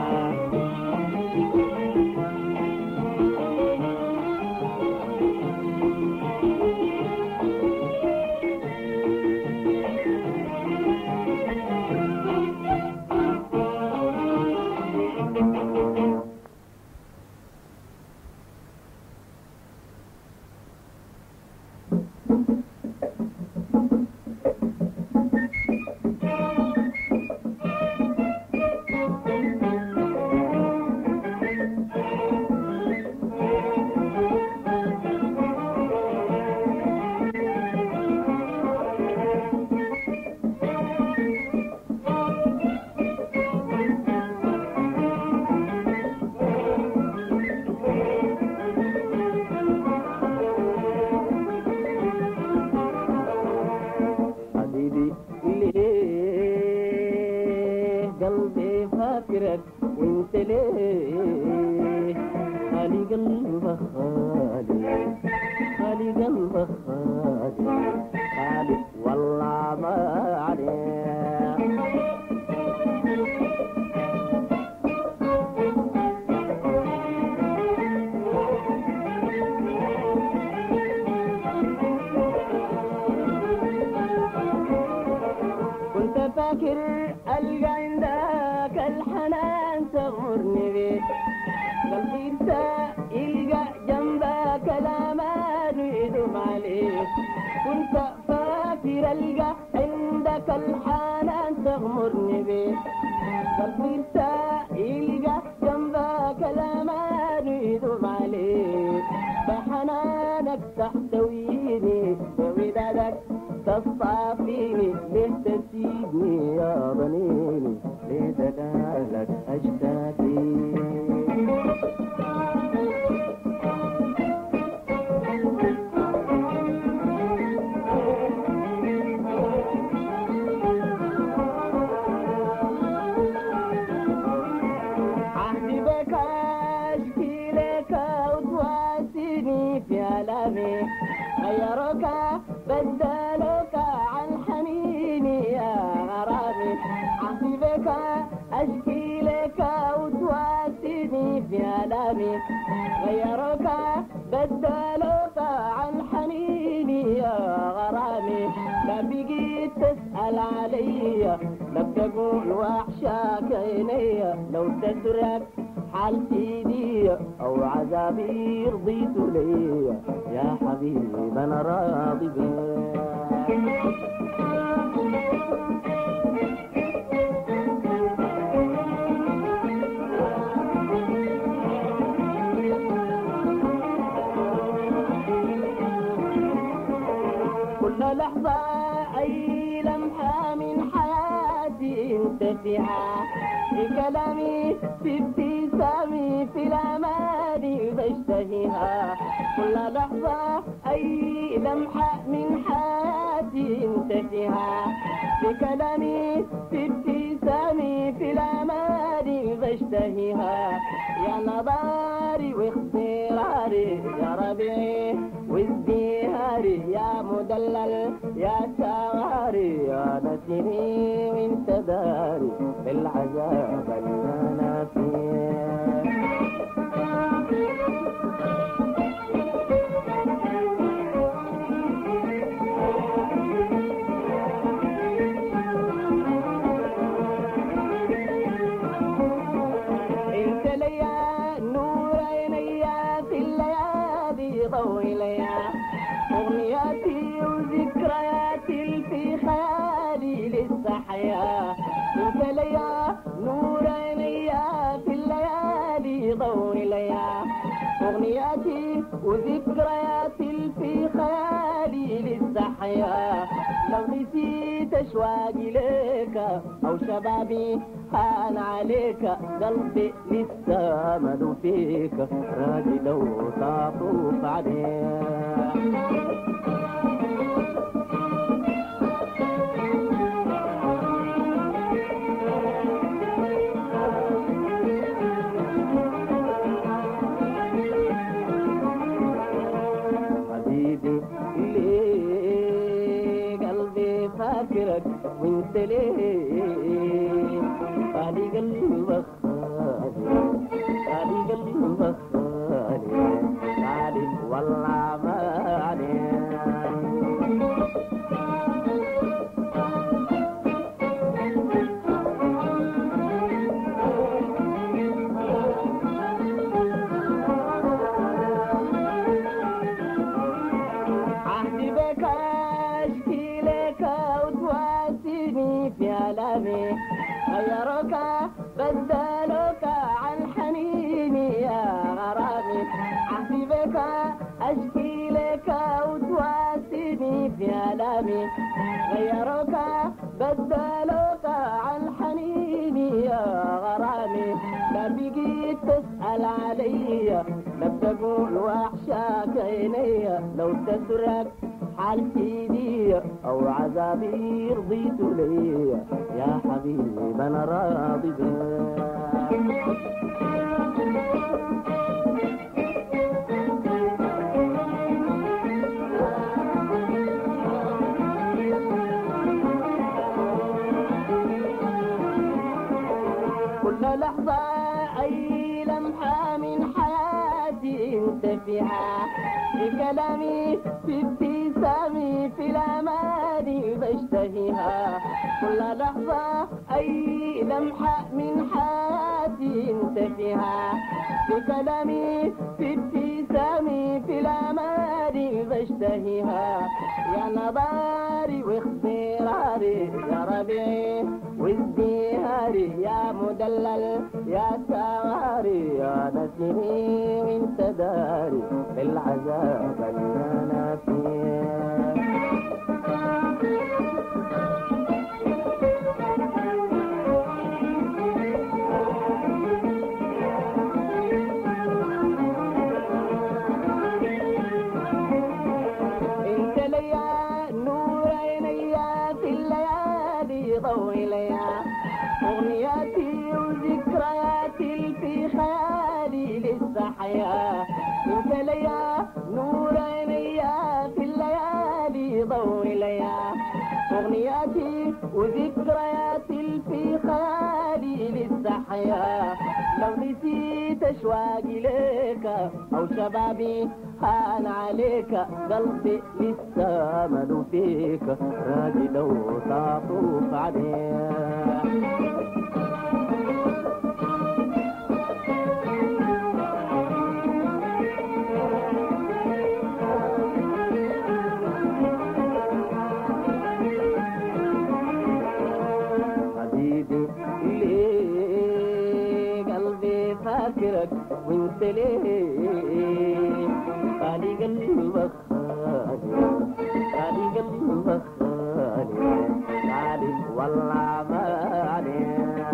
S2: حبيبي ليه قلبي فاكرك وانت ليه خالي قلبك خالي خالي قلبك خالي خالي والله ما عليك كنت فاكر ألقى عندك الحنان تغمرني بيه قلبي انت يلقى جنبك الأمان ويدوم عليك كنت فاكر ألقى عندك الحنان تغمرني بيه قلبي انت يلقى جنبك الأمان ويدوم عليك بحنانك تحتويني بودادك تصطافيني ليه تسيبني يا ضنيني ليه تدالك أشتاكي عهدي بك اشكي لك وتواسيني في الامي غيروك بدلوك عن حنيني يا غرامي عهدي بك اشكي لك وتواسيني في الامي غيروك بدلوك عن حنيني يا غرامي لا بقيت تسأل عليا لا بتقول وحشاك عينيا لو تترك حالتي دي او عذابي رضيت ليا يا حبيبي انا راضي بيك كل لحظة أي لمحة من حياتي أنت فيها في كلامي في ابتسامي في الأماني بشتهيها كل لحظة أي لمحة من حياتي أنت فيها في كلامي في ابتسامي في الأماني بشتهيها يا نظاري واختياري يا ربيعي وازدهاري يا مدلل يا سواري يا نسيني وانت داري بالعذاب اللي انا فيه انت ليا نور عينيا في الليالي ضوي ليا اغنياتي وذكرياتي في خيالي لسه حياه انت ليا نور عينيا في الليالي ضوي ليا اغنياتي وذكرياتي في خيالي لسه حياه لو نسيت اشواقي لك او شبابي هان عليك قلبي لسه ملو فيك راجي لو تعطوف عليك حبيبي ليه قلبي فاكرك وانت ليه علي قلبك خالي علي قلبك خالي علي والله ما عليك عهدي بك اشكي لك وتواسيني في الامي غيرك بدلوك عن حنيني يا غرامي عهدي بك اشكي لك وتواسيني في الامي غيرك بدلوك عن حنيني يا غرامي لا بقيت تسأل علي لا بتقول وحشاك عيني لو تسرك حالتي دي او عذابي رضيت لي يا حبيبي انا راضي بك كل لحظة أي لمحة من حياتي أنت فيها في كلامي في ابتسامي في الأماني بشتهيها كل لحظة أي لمحة من حياتي أنت فيها في كلامي في ابتسامي في الأماني بشتهيها يا نظاري واختياري يا ربيعي وازدهاري يا مدلل يا سواري يا نسيني وانت داري بالعذاب اللي انا فيه انت ليا نور عينيا في الليالي ضوي ليا اغنياتي وذكرياتي في خيالي لسه حياه انت ليا نور عينيا في الليالي ضوي ليا اغنياتي وذكرياتي في خيالي لسه حياه لو نسيت اشواقي ليك او شبابي هان عليك قلبي لسه ملو فيك راجي لو تعطوف عليك حبيبي ليه قلبي فاكرك وانت ليه علي قلبك خالي علي قلبك خالي علي والله ما عليك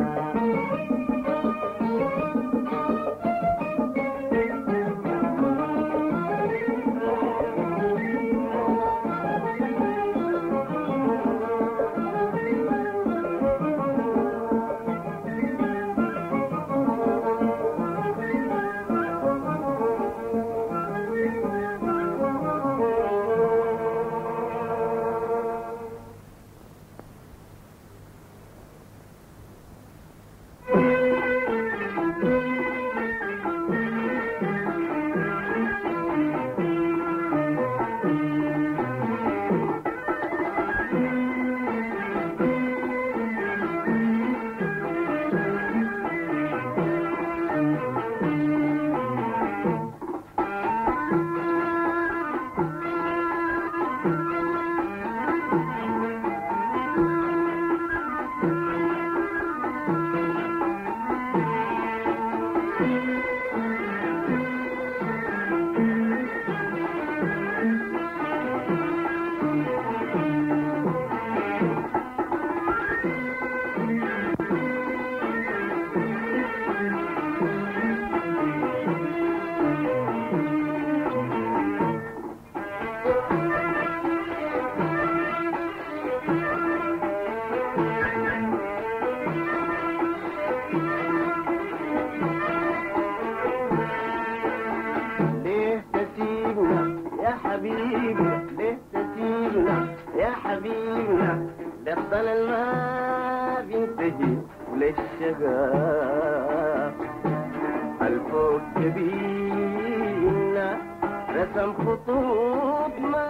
S2: ضلل ما بينتهي وللشغف الفوق جبيننا رسم خطوط ما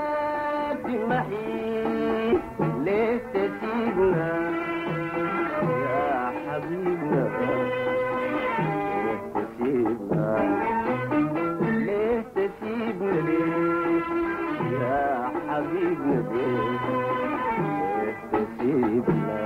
S2: تمحي ليه تسيبنا يا حبيبنا ليه تسيبنا ليه تسيبنا ليه يا حبيبنا ليه ليه تسيبنا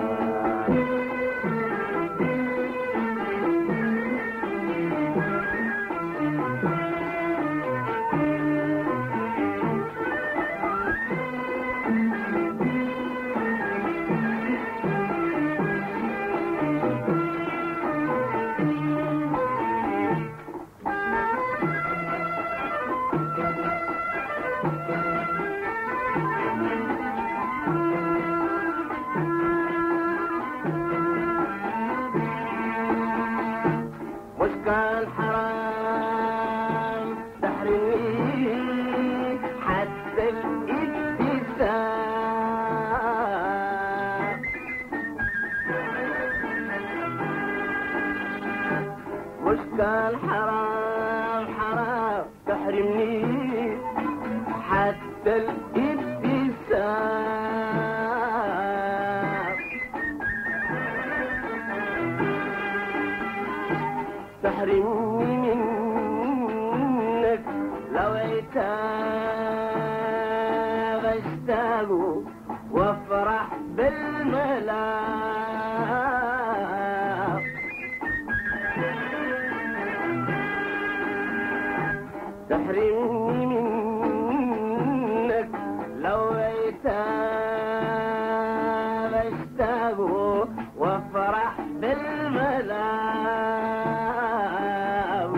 S2: مش كان حرام تحرمني حتى الابتسام مش كان حرام حرام تحرمني حتى الابتسام تحرمني منك لو عتاب اشتاق وافرح بالملاك تحرمني منك لو عتاب اشتاق وافرح بالملام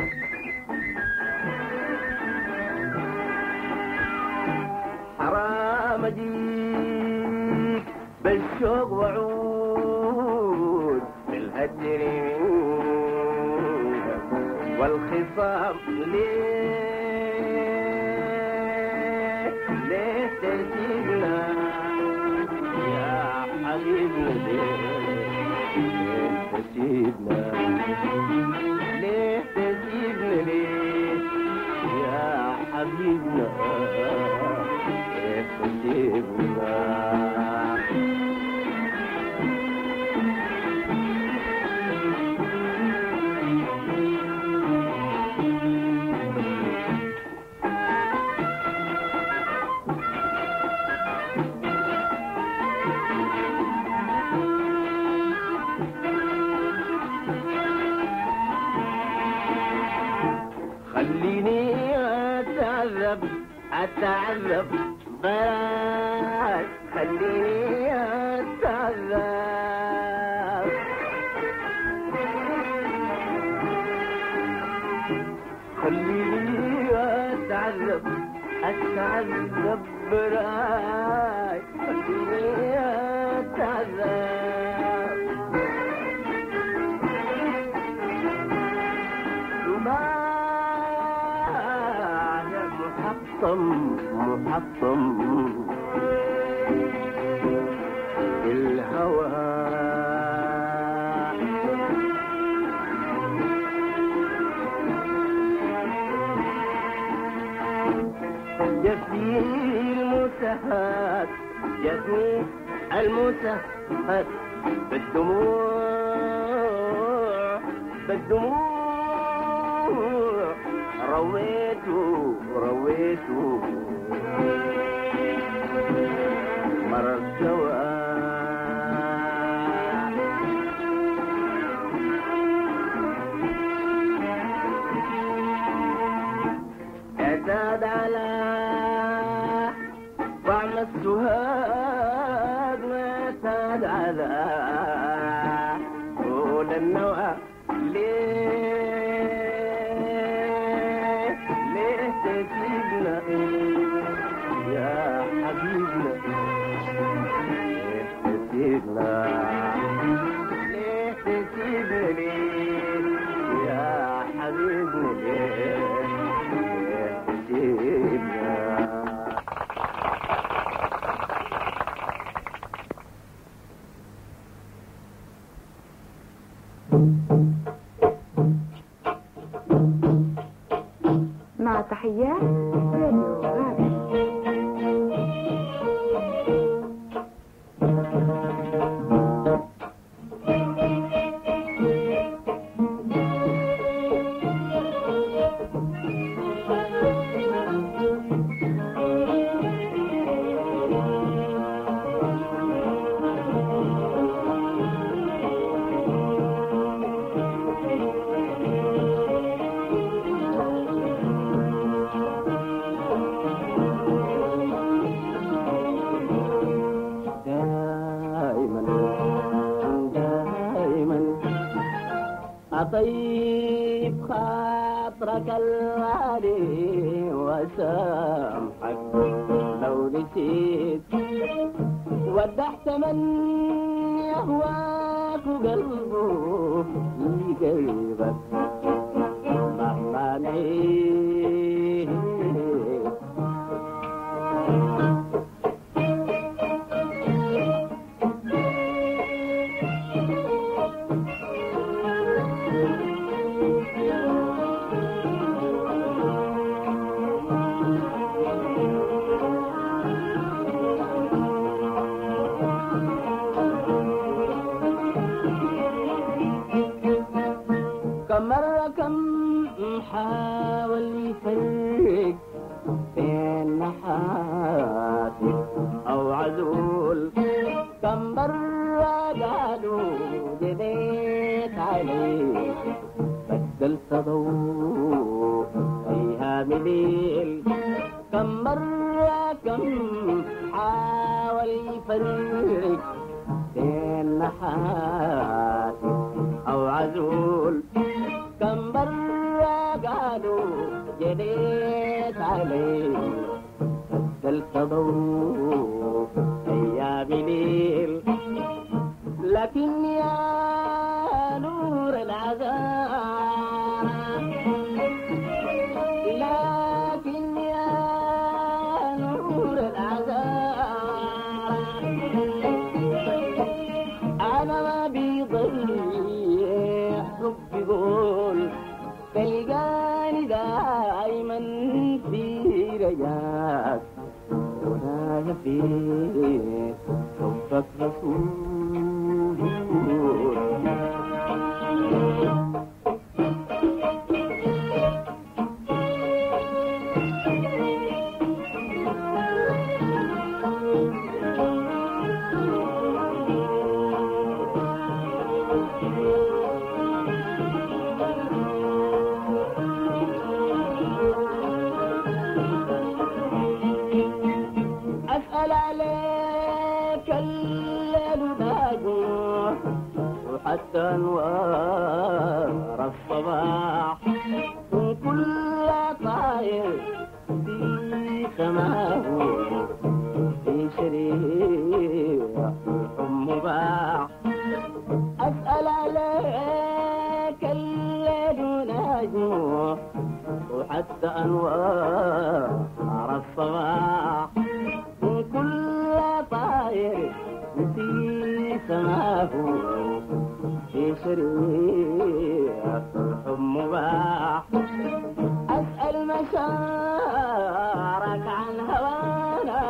S2: حرام اجيك بالشوق وعود بالهجر منك والخصام ليه ليه تسيبنا يا حبيبنا ليه تسيبنا ليه تسيبنا ليه يا حبيبنا ليه تسيبنا خليني اتعذب اتعذب بلاش خليني اتعذب خليني اتعذب اتعذب بلاش خليني اتعذب ما يا محطم محطم الهوى يفي المسهات يفي المسهات بالدموع بالدموع رويته رويته مرر سوا اعتاد على طعم السهاد ما اعتاد على طول النوى ليه ليه تسيبنا يا حبيبنا ليه تسيبنا ليه تسيبنا ليه يا حبيبنا ليه ليه تسيبنا
S4: مع تحيات راديو غابة
S2: دائما دائما أطيب خاطرك الغالي وسامحك لو نسيت ودعت من يهواك قلبه في قلبك مهما نعيش كم مرة كم حاول يفرق بين نحاسك أو عزول كم مرة قالوا جديت عليك بدلت ضوء أيام ليل كم مرة كم حاول يفرق بين نحاسك أو عزول كم مرة قالوا جريت عليك بدلت ضوء أيام ليل لكن يا نور العذاب لكن يا نور العذاب انا ما بيضيع حب يقول تلقاني دايما في رجاك ولا في حبك رسول أسأل عليك الليل باقي وحتى أنوار الصباح وكل طاير في سماه في شريع الحم باع أسأل عليك الليل ناجم وحتى أنوار الصباح وكل طاير في سماه في شريع الحم باح أسأل مشارك عن هوانا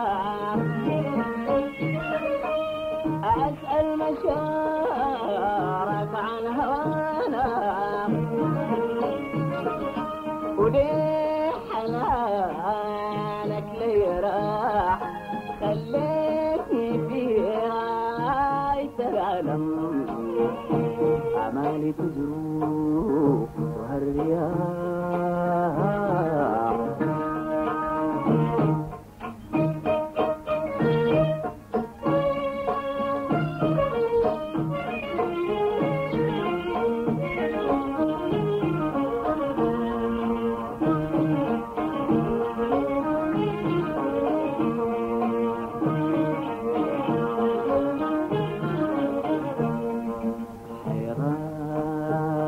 S2: أسأل مشارك عن هوانا وليه حنانك لي راح خليتني في راية العالم أمالي تزروق وهالرياح حيران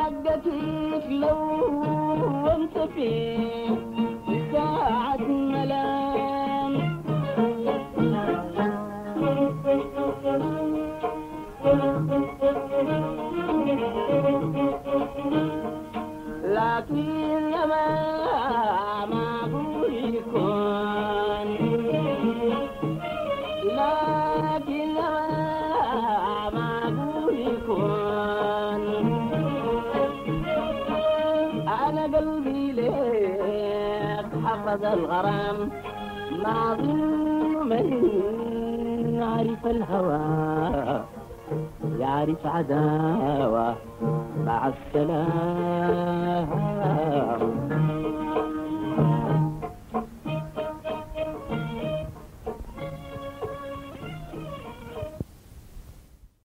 S2: حقتك لو انت في ساعة ملام لكن يا ما معقول يكون لكن يا ما معقول يكون أنا قلبي ليك حفظ الغرام ما أظن من يعرف الهوى يعرف عداوة مع السلام